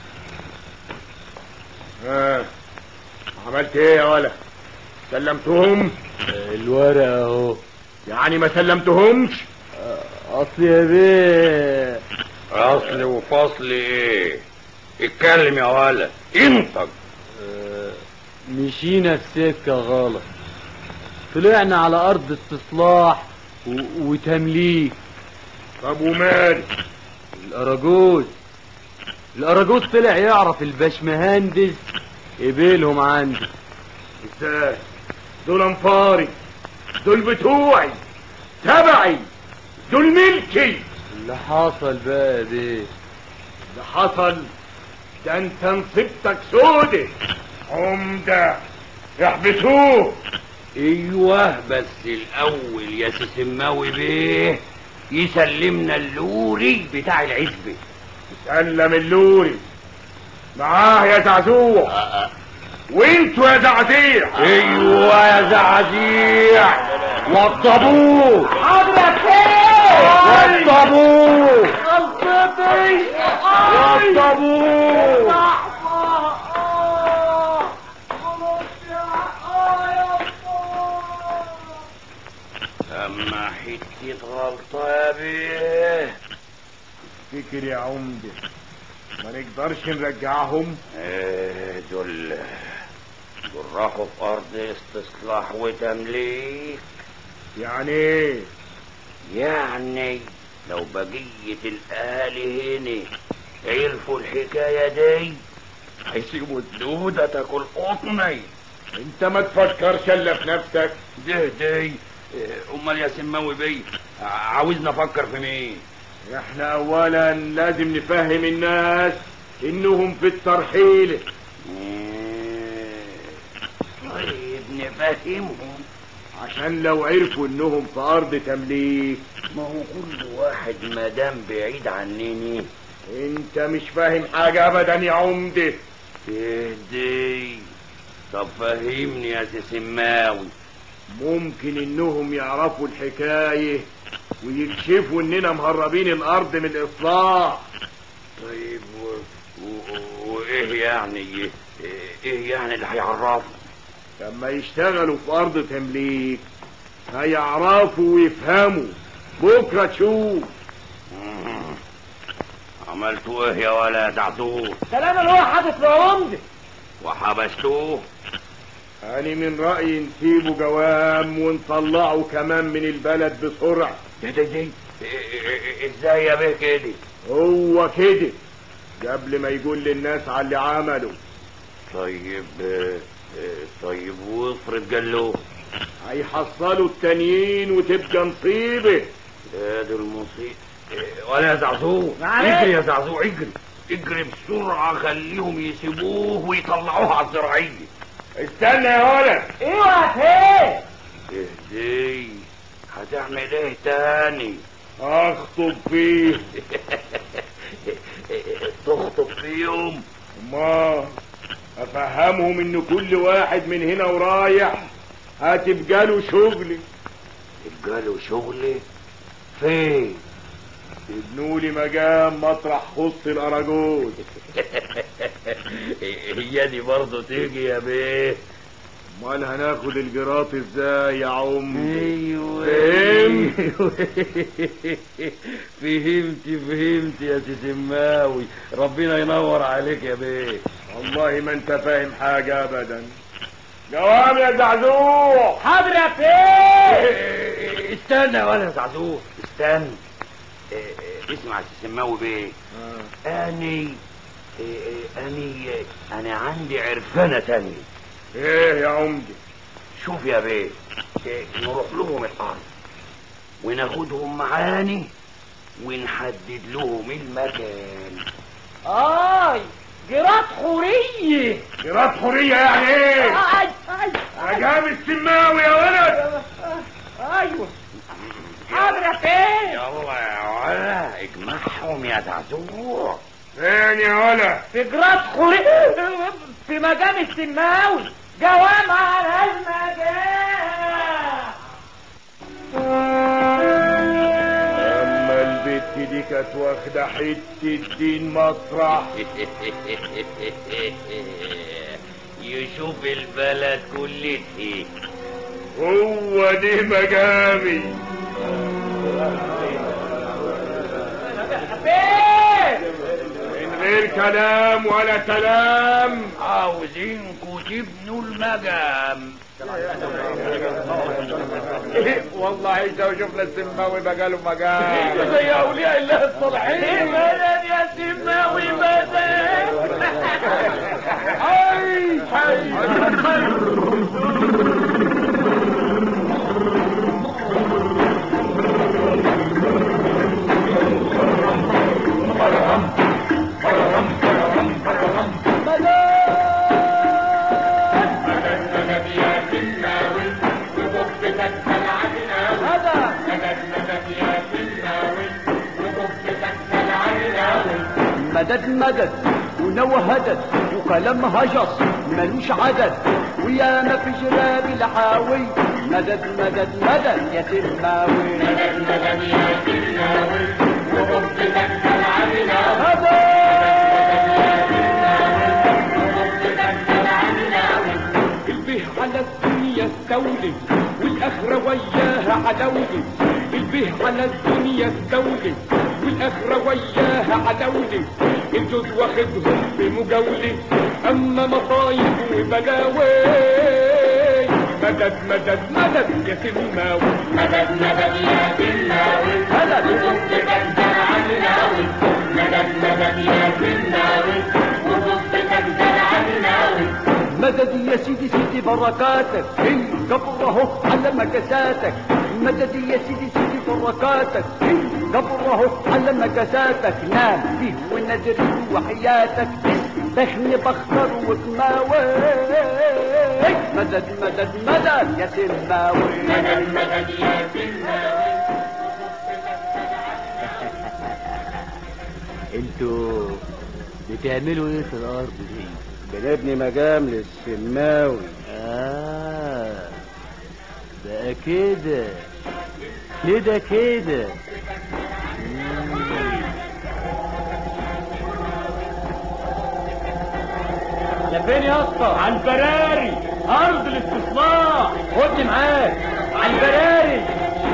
Speaker 7: ها عملت ايه يا ولا سلمتهم
Speaker 1: الورقة اهو
Speaker 7: يعني ما سلمتهمش
Speaker 1: اصل يا بيه
Speaker 10: اصل وفصل ايه اتكلم يا ولا انطق
Speaker 1: آه، مشينا في سكة غلط طلعنا على أرض استصلاح و... وتمليك
Speaker 7: طب ومال
Speaker 1: الأراجوز الأراجوز طلع يعرف الباشمهندس قبلهم عنده
Speaker 7: ازاي دول انفاري دول بتوعي تبعي دول ملكي
Speaker 1: اللي حصل بقى يا بيه
Speaker 7: اللي حصل ده انت نصيبتك سودة عمدة احبسوه
Speaker 10: ايوه بس الاول يا سسماوي بيه يسلمنا اللوري بتاع العزبة
Speaker 7: سلم اللوري معاه يا زعزوع وانتوا يا زعزيع
Speaker 10: ايوه يا زعزيع وضبوه
Speaker 8: حاضر يا بيه
Speaker 10: وضبوه
Speaker 8: غلطتي
Speaker 10: وضبوه اما حتة غلطة يا بيه
Speaker 7: فكر يا عمدة ما نقدرش نرجعهم
Speaker 10: ايه دول دول راحوا في ارض استصلاح وتمليك
Speaker 7: يعني ايه
Speaker 10: يعني لو بقية الاهالي هنا عرفوا الحكاية دي هيسيبوا الدودة تاكل قطني
Speaker 7: انت ما تفكرش الا في نفسك
Speaker 10: ده دي إيه، امال يا سماوي بيه ع- عاوزنا افكر في مين
Speaker 7: احنا اولا لازم نفهم الناس انهم في الترحيل
Speaker 10: إيه، طيب نفهمهم
Speaker 7: عشان لو عرفوا انهم في ارض تمليك
Speaker 10: ما هو كل واحد مادام بعيد عنني
Speaker 7: انت مش فاهم حاجة ابدا يا عمدة
Speaker 10: تهدي طب فهمني يا سماوي
Speaker 7: ممكن انهم يعرفوا الحكاية
Speaker 5: ويكشفوا اننا مهربين الارض من الاصلاح
Speaker 10: طيب و... و... وايه يعني ايه يعني اللي هيعرفوا
Speaker 5: لما يشتغلوا في ارض تمليك هيعرفوا ويفهموا بكره تشوف
Speaker 10: مم. عملتوا ايه يا ولا دعتوه
Speaker 8: كلام اللي هو حاطط العمدة
Speaker 10: وحبستوه
Speaker 5: أنا من رأيي نسيبه جوام ونطلعه كمان من البلد بسرعة
Speaker 10: دي دي دي إيه- إيه- ازاي يا بيه كده
Speaker 5: هو كده قبل ما يقول للناس على اللي عمله
Speaker 10: طيب آه، آه، طيب وافرض قال له
Speaker 5: هيحصلوا التانيين وتبقى نصيبه
Speaker 10: يا دي المصيبة إيه، ولا يا زعزوع
Speaker 8: معلش.
Speaker 10: اجري يا زعزوع اجري اجري بسرعة خليهم يسيبوه ويطلعوه على الزراعية
Speaker 5: استنى يا ولد
Speaker 8: ايوه فين
Speaker 10: اهدي هتعمل ايه تاني
Speaker 5: اخطب فيه
Speaker 10: تخطب فيهم
Speaker 5: ما افهمهم ان كل واحد من هنا ورايح هتبقى له شغل
Speaker 10: يبقى له شغل فين
Speaker 5: ابنوا لي مجام مطرح خص الاراجوز
Speaker 10: هي دي برضه تيجي يا بيه
Speaker 5: امال هناخد الجراط ازاي يا عم
Speaker 10: ايوه
Speaker 5: فهمت؟
Speaker 10: فهمت فهمت يا سيسماوي ربنا ينور عليك يا بيه
Speaker 5: والله ما انت فاهم حاجة ابدا جواب يا زعزوع
Speaker 8: حاضر يا فين
Speaker 10: استنى يا ولا زعزوع استنى إيه، إيه، اسمع يا سيسماوي بيه اني إيه، إيه، اني انا عندي عرفانه تانية
Speaker 5: ايه يا عمدي
Speaker 10: شوف يا بيه إيه، نروح لهم الارض وناخدهم معاني ونحدد لهم المكان
Speaker 8: اي جرات حورية
Speaker 5: جراط حرية يعني ايه
Speaker 8: اي اي
Speaker 5: مجام السماوي يا ولد
Speaker 8: ايوه حاضر يا فين
Speaker 10: يلا يا ولا اجمعهم يا زعزوع
Speaker 5: فين يا ولد
Speaker 8: في جرات حورية في مجال السماوي جوام على المجال
Speaker 5: اما البت دي كانت واخدة حتة دين مطرح
Speaker 10: يشوف البلد كلتي
Speaker 5: هو دي مجامي
Speaker 8: فين
Speaker 5: من غير كلام ولا كلام
Speaker 10: عاوزينكوا تبنوا المجام
Speaker 5: والله لو شفنا السماوي بقى له مجام
Speaker 8: زي اولياء الله الصالحين مدد يا سماوي مدد
Speaker 5: حي حي
Speaker 1: مدد مدد ونوهدد وكلام هجس ملوش عدد ويا ما في جراب الحاوي مدد مدد مدد يا سلماوي مدد مدد يا سلماوي وحبك البه على الدنيا استولي والاخره وياها عدولي البه على الدنيا استولي والاخره وياها عدولي الجود واخدهم بمجاولي اما مصايب وبلاوي مدد مدد مدد يا سلماوي مدد مدد يا سلماوي مدد وبص عناوي مدد مدد يا سلماوي وبص عناوي مدد يا سيدي سيدي بركاتك القبر اهو على مكاساتك مدد يا سيدي سيدي بركاتك القبر اهو على مكاساتك نام فيه وندري وحياتك دخني بختار وكماوي مدد مدد مدد يا سلماوي مدد مدد يا سلماوي
Speaker 11: انتوا بتعملوا ايه في الارض دي
Speaker 1: بنبني مجام للسماوي
Speaker 11: اه بقى كده كده كده
Speaker 8: على فين يا اسطى على البراري ارض الاستصلاح خدني معاك على البراري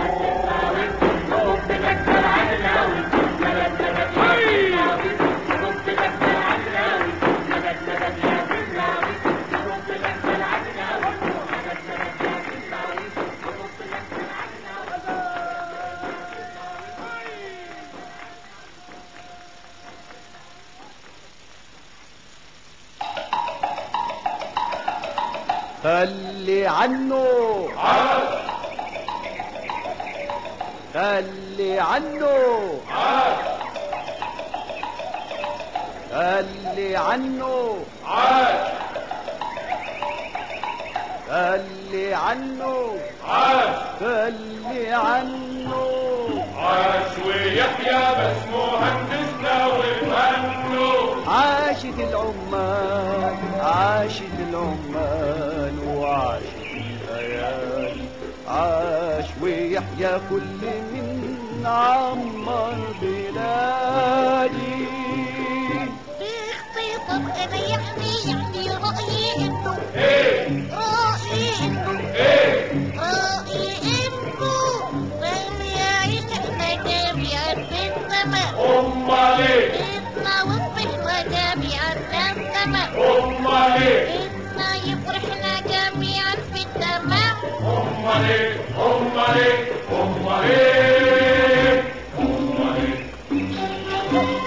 Speaker 1: خلي عنه خلي عنه خلي عنه خلي عنه خلي عنه
Speaker 5: عاش ويحيى بس مهندسنا وفنه
Speaker 1: عاشت العمال عاشت العمال وعاشت الليالي عاش ويحيى كل من عمر بلادي
Speaker 4: باختصار انا يعني يعني رأيي انه رأيي انه رأيي انه لم يعيش احنا جميعا في السماء
Speaker 5: امال ايه
Speaker 4: إنا وفرحنا جميعا في السماء
Speaker 5: امال ايه
Speaker 4: إنا يفرحنا جميعا في السماء
Speaker 5: امال ايه امال ايه امال ايه امال ايه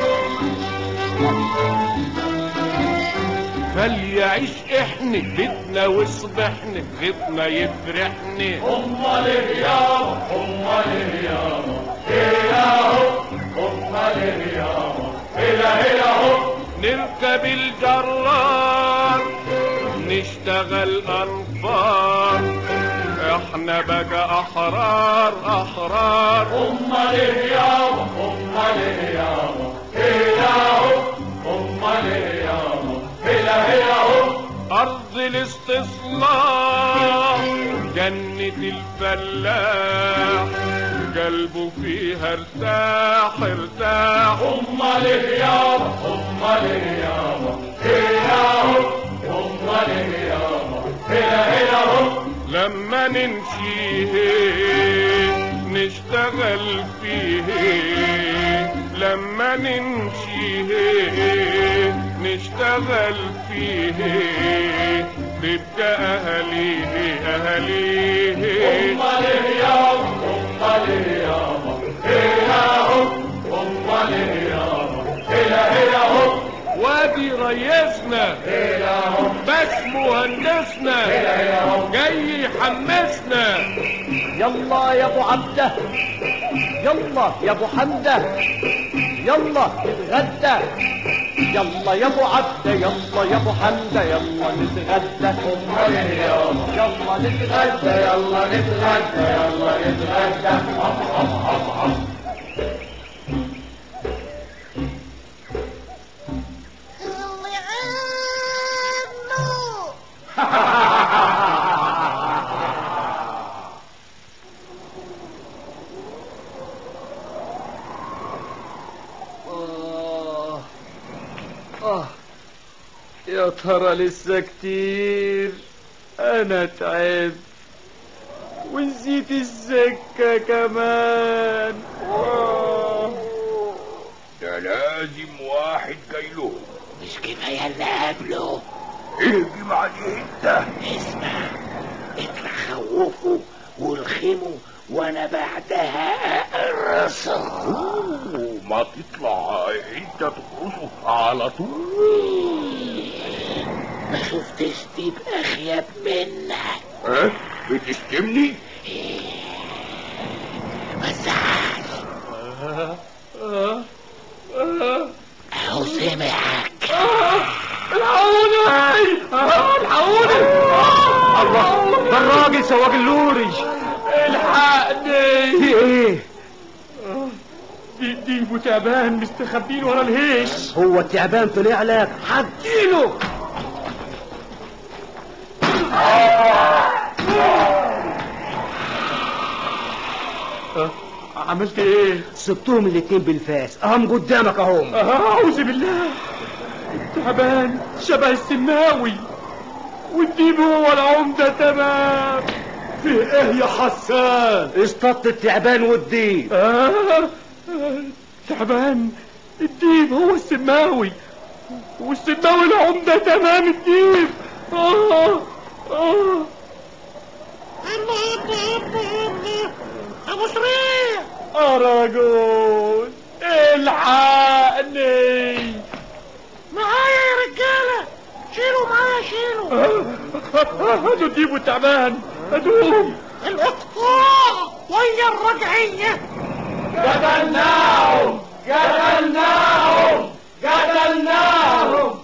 Speaker 3: فليعيش احنا بيتنا وصبحنا غيطنا يفرحنا
Speaker 5: امال ايه يابا امال ايه يابا ايه يابا امال ايه يابا هلا هلا هو
Speaker 3: نركب الجرار نشتغل انفار احنا بقى احرار احرار
Speaker 5: امال ايه يابا امال ايه يابا ايه يابا امال ايه يابا هلا هلا هو
Speaker 3: ارض الاستصلاح جنة الفلاح قلبه فيها ارتاح ارتاح
Speaker 5: امال ايه يابا امال ايه يابا ايه يابا امال ايه يابا هلا هلا هو
Speaker 3: لما نمشي نشتغل فيه لما نمشي نشتغل فيه تبقى أهليه أهليه
Speaker 5: امال ايه يابا امال ايه يابا ايه يابا امال ايه يابا هلا هلا هو
Speaker 3: وادي ريسنا
Speaker 5: هلا هو
Speaker 3: بس مهندسنا جاي يحمسنا
Speaker 1: يلا يا ابو عبده يلا يا ابو حمده يلا نتغدى يلا يا ابو عبده يلا يا ابو حمده يلا نتغدى
Speaker 5: امال ايه يابا
Speaker 1: يلا نتغدى
Speaker 5: يلا نتغدى يلا نتغدى عم عم عم عم
Speaker 4: اللي عنه
Speaker 1: آه آه يا ترى لسه كتير أنا تعبت ونسيت السكة كمان آه
Speaker 10: ده لازم واحد جاي له
Speaker 8: مش كفاية اللي قبله
Speaker 10: اهجم عليه انت
Speaker 8: اسمع اطلع خوفه والخمه وانا بعدها اقرصه
Speaker 10: أوه، ما تطلع انت تقرصه على طول
Speaker 8: ما شفتش تبقى خياب منك
Speaker 10: ها بتشتمني
Speaker 8: ما تزعلش اهو سمعك
Speaker 1: الحقوني الحقوني الله ده الراجل سواق اللوري الحقني ايه
Speaker 7: دي دي ابو تعبان مستخبين ورا الهيش
Speaker 1: هو التعبان طلع لك حديله
Speaker 7: عملت ايه
Speaker 8: سبتهم الاتنين بالفاس اهم قدامك اهم
Speaker 7: اعوذ بالله تعبان شبه السماوي والديب هو العمدة تمام فيه ايه يا حسان
Speaker 8: اصطدت التعبان والديب
Speaker 7: آه آه، تعبان الديب هو السماوي والسماوي العمدة تمام الديب آه آه
Speaker 6: الله الله الله الله ابو سريع
Speaker 7: أراجون الحقني
Speaker 6: معايا يا رجاله شيلوا معايا شيلوا
Speaker 7: هاتوا الديب والتعبان هاتوهم
Speaker 6: الاقطاع ويا الرجعيه
Speaker 1: قتلناهم قتلناهم قتلناهم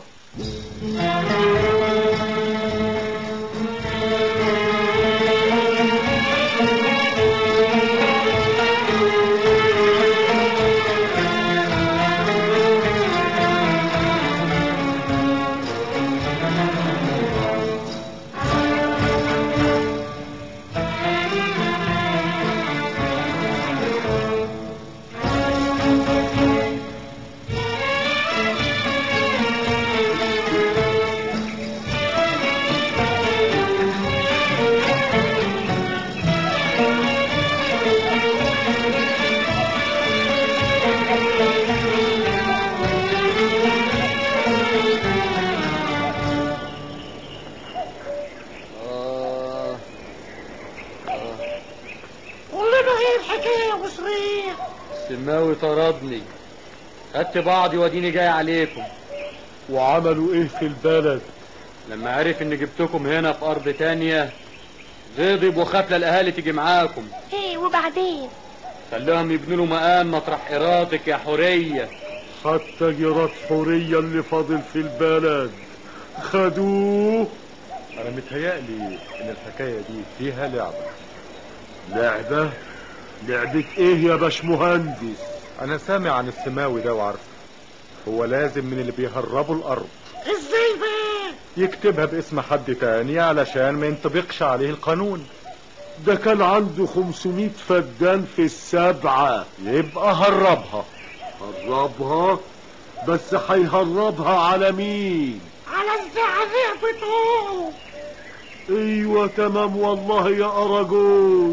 Speaker 6: قول لنا ايه الحكايه يا ابو سريع
Speaker 11: السماوي طردني خدت بعضي واديني جاي عليكم
Speaker 7: وعملوا ايه في البلد
Speaker 11: لما عرف ان جبتكم هنا في ارض تانية غضب وخاف الاهالي تيجي معاكم
Speaker 2: ايه وبعدين
Speaker 11: خلاهم يبنوا له مقام مطرح قيراطك يا حورية
Speaker 7: حتى جيرات حورية اللي فاضل في البلد خدوه
Speaker 5: انا متهيألي ان الحكاية دي فيها لعبة
Speaker 7: لعبة لعبة ايه يا باشمهندس
Speaker 5: انا سامع عن السماوي ده وعارفه هو لازم من اللي بيهربوا الارض
Speaker 6: ازاي بقى
Speaker 5: يكتبها باسم حد تاني علشان ما ينطبقش عليه القانون
Speaker 7: ده كان عنده 500 فدان في السبعة
Speaker 5: يبقى هربها
Speaker 7: هربها بس هيهربها على مين
Speaker 6: على الزعزع بتوعه
Speaker 7: ايوه تمام والله يا اراجوز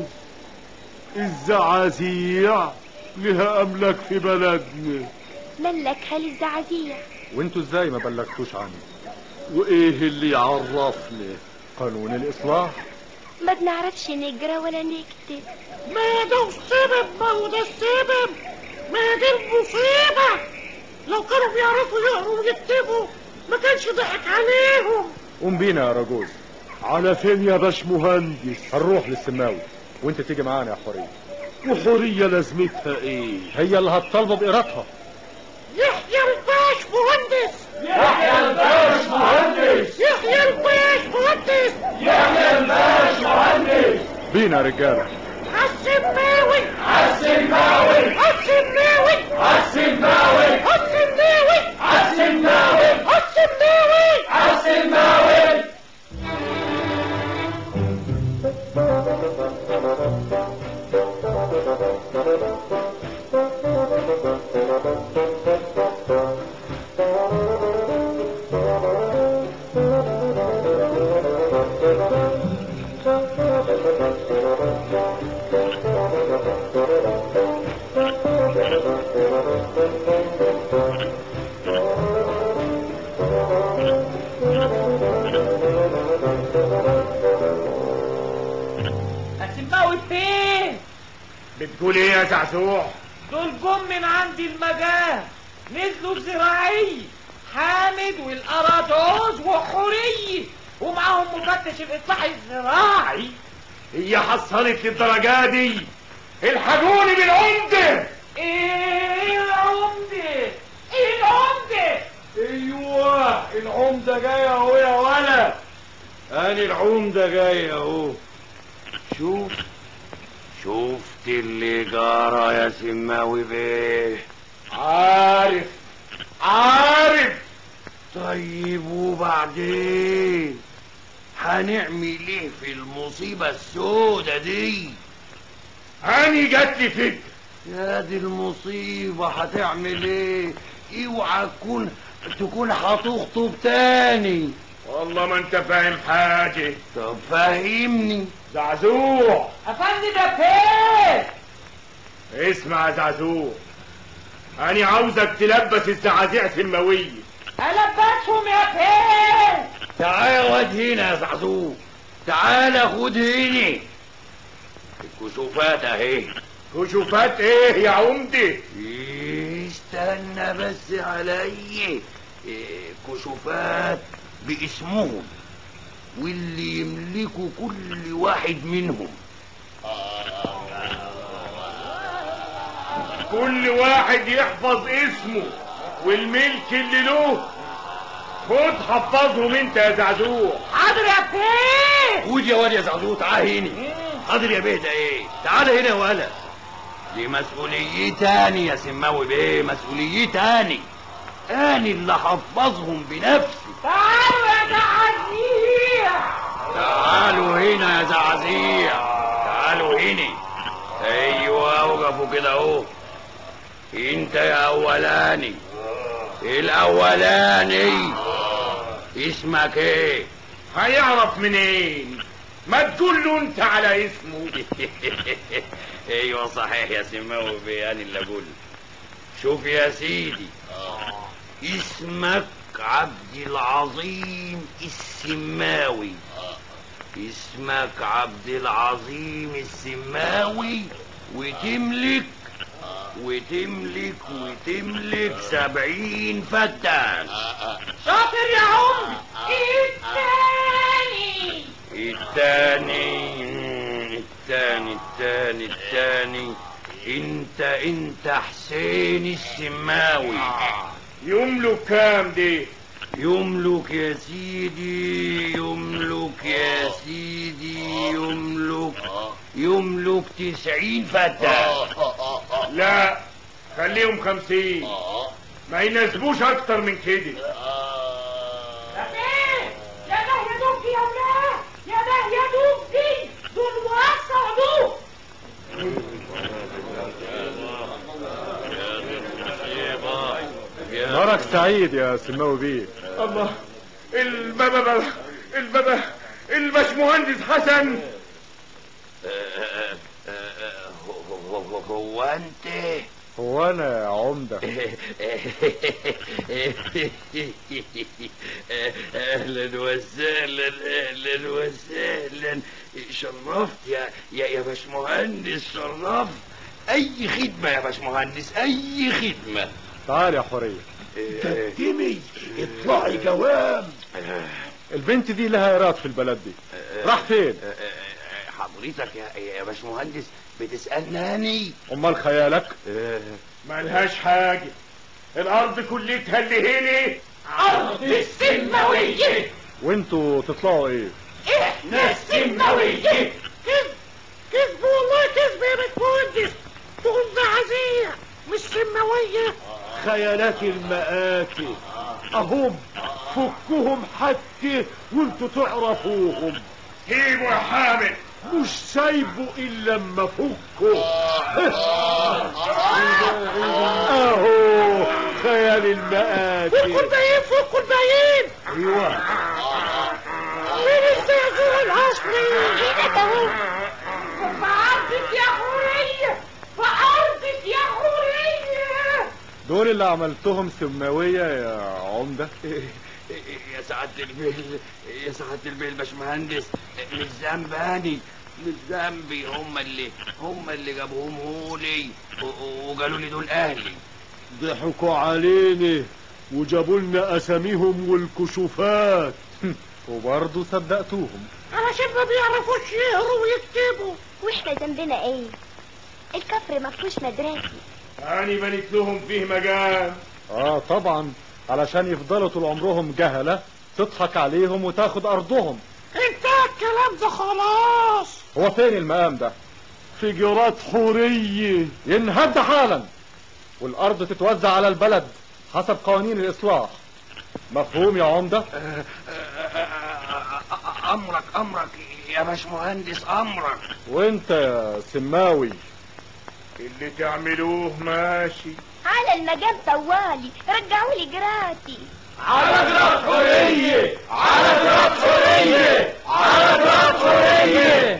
Speaker 7: الزعازيع لها املاك في بلدنا
Speaker 2: ملكها للزعازيع
Speaker 5: وانتوا ازاي ما بلغتوش عنه
Speaker 7: وايه اللي يعرفنا
Speaker 5: قانون الاصلاح
Speaker 2: ما بنعرفش نقرا ولا نكتب
Speaker 6: ما ده السبب ما هو ده السبب ما دي المصيبة لو كانوا بيعرفوا يقروا ويكتبوا ما كانش ضحك عليهم
Speaker 5: قوم بينا يا راجوز
Speaker 7: على فين يا باشمهندس
Speaker 5: هنروح للسماوي وانت تيجي معانا يا حورية
Speaker 7: وحورية لازمتها ايه
Speaker 5: هي اللي هتطالبه بإيرادها
Speaker 6: يحيى الباش مهندس
Speaker 1: يحيى الباش مهندس
Speaker 6: يحيى الباش مهندس
Speaker 1: يحيى الباش مهندس
Speaker 5: بينا يا رجالة
Speaker 6: عالسماوي
Speaker 1: عالسماوي
Speaker 6: عالسماوي
Speaker 1: عالسماوي
Speaker 6: عالسماوي
Speaker 1: عالسماوي
Speaker 6: عالسماوي
Speaker 1: عالسماوي
Speaker 8: السماوي فين
Speaker 7: بتقول ايه يا زعزوع
Speaker 8: دول جم من عند المجاه نزلوا بزراعي حامد والأرادوز وحوري ومعاهم مفتش الإصلاح الزراعي
Speaker 7: هي حصلت للدرجة دي الحقوني بالعمدة
Speaker 8: ايه العمدة ايه العمدة
Speaker 7: ايوه العمدة جاية اهو يا ولا اني العمدة جاية اهو
Speaker 10: شوف شفت اللي جرى يا سماوي بيه
Speaker 7: عارف عارف
Speaker 10: طيب وبعدين هنعمل ايه في المصيبة السودة دي
Speaker 7: اني جات لي فكرة
Speaker 10: يا دي المصيبة هتعمل ايه اوعى تكون تكون هتخطب تاني
Speaker 5: والله ما انت فاهم حاجة
Speaker 10: طب فهمني
Speaker 5: زعزوع
Speaker 8: افندي ده فين
Speaker 5: اسمع يا زعزوع انا عاوزك تلبس الزعازيع سماوية
Speaker 8: البسهم يا فين
Speaker 10: تعال يا واد هنا يا زعزوع تعال خد هنا الكشوفات اهي
Speaker 5: كشوفات ايه يا عمدة
Speaker 10: إيه، استنى بس عليا إيه، كشوفات باسمهم واللي يملكوا كل واحد منهم
Speaker 5: كل واحد يحفظ اسمه والملك اللي له خد حفظهم انت يا زعزوع
Speaker 8: حاضر يا فين
Speaker 10: خد يا واد يا زعزوع تعال هنا حاضر يا بيه ده ايه تعال هنا يا ولا دي مسؤولية تاني يا سماوي بيه مسؤولية تاني انا اللي حفظهم بنفسي
Speaker 8: تعالوا يا زعزيع
Speaker 10: تعالوا هنا يا زعزيع تعالوا هنا ايوه وقفوا كده اهو انت يا اولاني الاولاني اسمك ايه
Speaker 5: هيعرف منين ما تقول له انت على اسمه
Speaker 10: ايوه صحيح يا سماوي بيان اللي اقول شوف يا سيدي اسمك عبد العظيم السماوي اسمك عبد العظيم السماوي وتملك وتملك وتملك سبعين فتان
Speaker 8: شاطر يا عم الثاني
Speaker 10: التاني التاني التاني التاني انت انت حسين السماوي
Speaker 5: يملك كام دي
Speaker 10: يملك يا سيدي يملك يا سيدي يملك يملك تسعين فتاة
Speaker 5: لا خليهم خمسين ما يناسبوش اكتر من كده
Speaker 8: يا فين يا ده يا دوبي يا ولاد يا ده يا دوبي دول واسع دول
Speaker 7: نارك سعيد يا سماوي بيه
Speaker 5: الله البابا البابا الباشمهندس حسن
Speaker 10: هو انت
Speaker 7: هو انا يا عمدة
Speaker 10: اهلا وسهلا اهلا وسهلا شرفت يا يا يا باشمهندس شرفت اي خدمه يا باشمهندس اي خدمه
Speaker 7: تعال يا حورية
Speaker 10: قدمي اطلعي جواب
Speaker 7: البنت دي لها ايراد في البلد دي راح فين
Speaker 10: حضرتك يا يا باشمهندس بتسالني اني
Speaker 7: امال خيالك
Speaker 5: ملهاش حاجة الارض كلتها اللي هنا
Speaker 8: ارض السماوية
Speaker 7: وانتوا تطلعوا ايه
Speaker 8: احنا السماوية كذب كذب والله كذب يا باشمهندس دول زعزيع مش سماوية
Speaker 12: خيالات المآتي اهم فكهم حتى وانتوا تعرفوهم
Speaker 5: سيبوا يا حامد
Speaker 12: مش سايبه الا لما فكه اهو خيال المآتي
Speaker 8: فكوا الباقيين فكوا الباقيين
Speaker 12: ايوه
Speaker 8: مين الزعزوع الاصلي هنا اهو في ارضك يا حورية في ارضك يا حورية
Speaker 7: دول اللي عملتهم سماوية يا عمدة
Speaker 10: يا سعادة البيه يا سعادة البيه الباشمهندس مش ذنباني مش ذنبي هم اللي هم اللي جابوهم هولي و- وقالوا لي دول اهلي
Speaker 12: ضحكوا علينا وجابوا لنا اساميهم والكشوفات
Speaker 7: وبرضه صدقتوهم
Speaker 8: علشان ما بيعرفوش يقروا ويكتبوا
Speaker 2: واحنا ذنبنا ايه الكفر مفهوش مدرسة
Speaker 5: أنا بنيت لهم فيه مجال
Speaker 7: اه طبعا علشان يفضلوا طول عمرهم جهلة تضحك عليهم وتاخد ارضهم
Speaker 8: انتهى الكلام ده خلاص
Speaker 7: هو فين المقام ده
Speaker 12: فجرات حورية
Speaker 7: ينهد حالا والارض تتوزع على البلد حسب قوانين الاصلاح مفهوم يا عمدة
Speaker 10: امرك امرك يا باشمهندس امرك
Speaker 7: وانت يا سماوي
Speaker 5: اللي تعملوه ماشي
Speaker 2: على المجال طوالي رجعوا لي جراتي
Speaker 7: على جرات حورية على جرات حورية على جرات حورية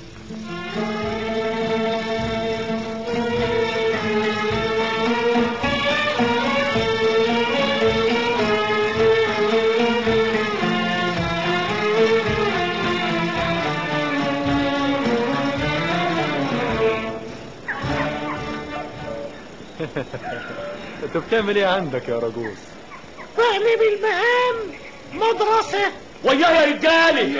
Speaker 12: انت بتعمل ايه عندك يا رجوز
Speaker 6: بقلب المهام مدرسة
Speaker 7: وياه يا رجالي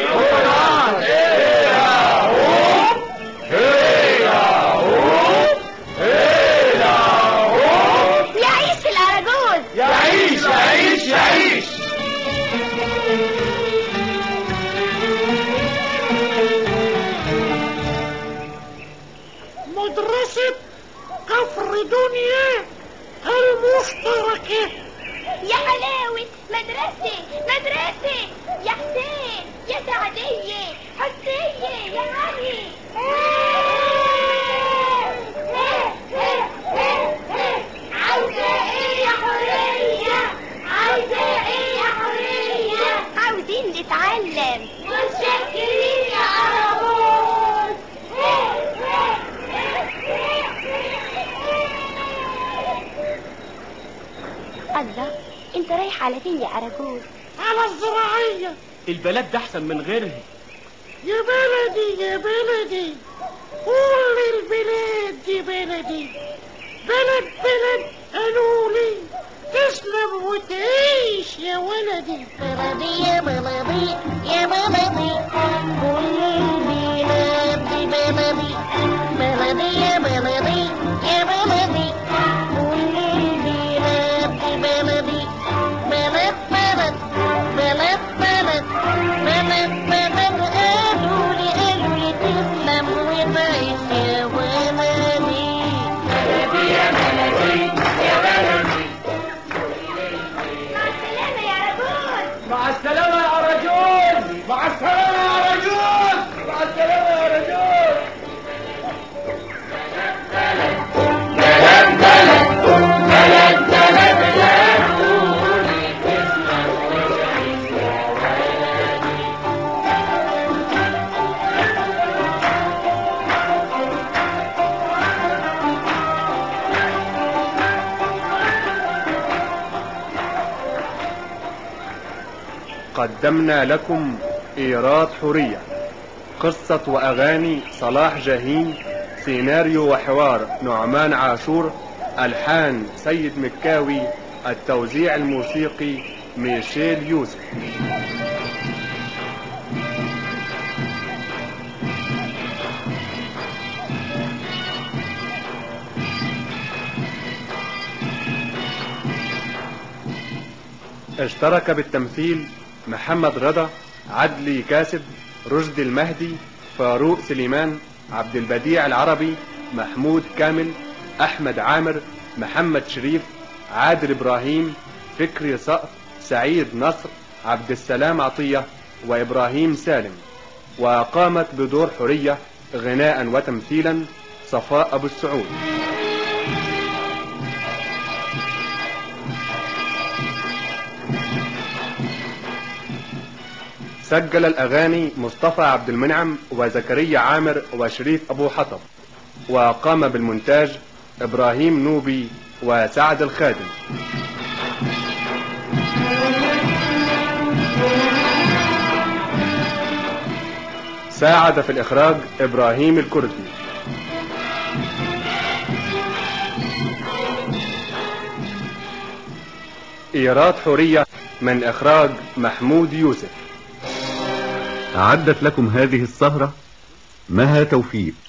Speaker 2: يعيش الأراجوز
Speaker 7: يعيش يعيش يعيش
Speaker 6: مدرسة كفر دنيا المشتركة
Speaker 2: يا حلاوة مدرسة مدرسة يا حسين يا سعدية حسية يا علي عاوزة ايه يا حورية عاوزة ايه يا حورية عاوزين نتعلم متشكرين يا أراجوز الله انت رايح على فين يا أراجوز
Speaker 6: على الزراعية
Speaker 11: البلد ده احسن من غيرها
Speaker 6: يا بلدي يا بلدي كل البلاد دي بلدي بلد بلد قالوا لي تسلم وتعيش يا ولدي بلدي يا بلدي يا بلدي كل البلاد دي بلدي بلدي يا بلدي يا بلدي كل البلاد دي بلدي بلد بلد بلد بلد بلد بلد قالوا لي قالوا لي تسلم وتعيش يا ولدي بلدي يا بلدي يا بلدي
Speaker 2: مع السلامة يا أراجوز
Speaker 7: مع السلامة يا رجل مع السلامة يا رجل مع السلامة يا رجل
Speaker 13: قدمنا لكم إيراد حورية قصة وأغاني صلاح جاهين سيناريو وحوار نعمان عاشور ألحان سيد مكاوي التوزيع الموسيقي ميشيل يوسف اشترك بالتمثيل محمد رضا عدلي كاسب رشدي المهدي فاروق سليمان عبد البديع العربي محمود كامل احمد عامر محمد شريف عادل ابراهيم فكري صقر سعيد نصر عبد السلام عطية وابراهيم سالم وقامت بدور حورية غناء وتمثيلا صفاء ابو السعود سجل الأغاني مصطفى عبد المنعم وزكريا عامر وشريف أبو حطب وقام بالمونتاج إبراهيم نوبي وسعد الخادم ساعد في الإخراج إبراهيم الكردي إيراد حورية من إخراج محمود يوسف
Speaker 14: أعدت لكم هذه السهرة مها توفيق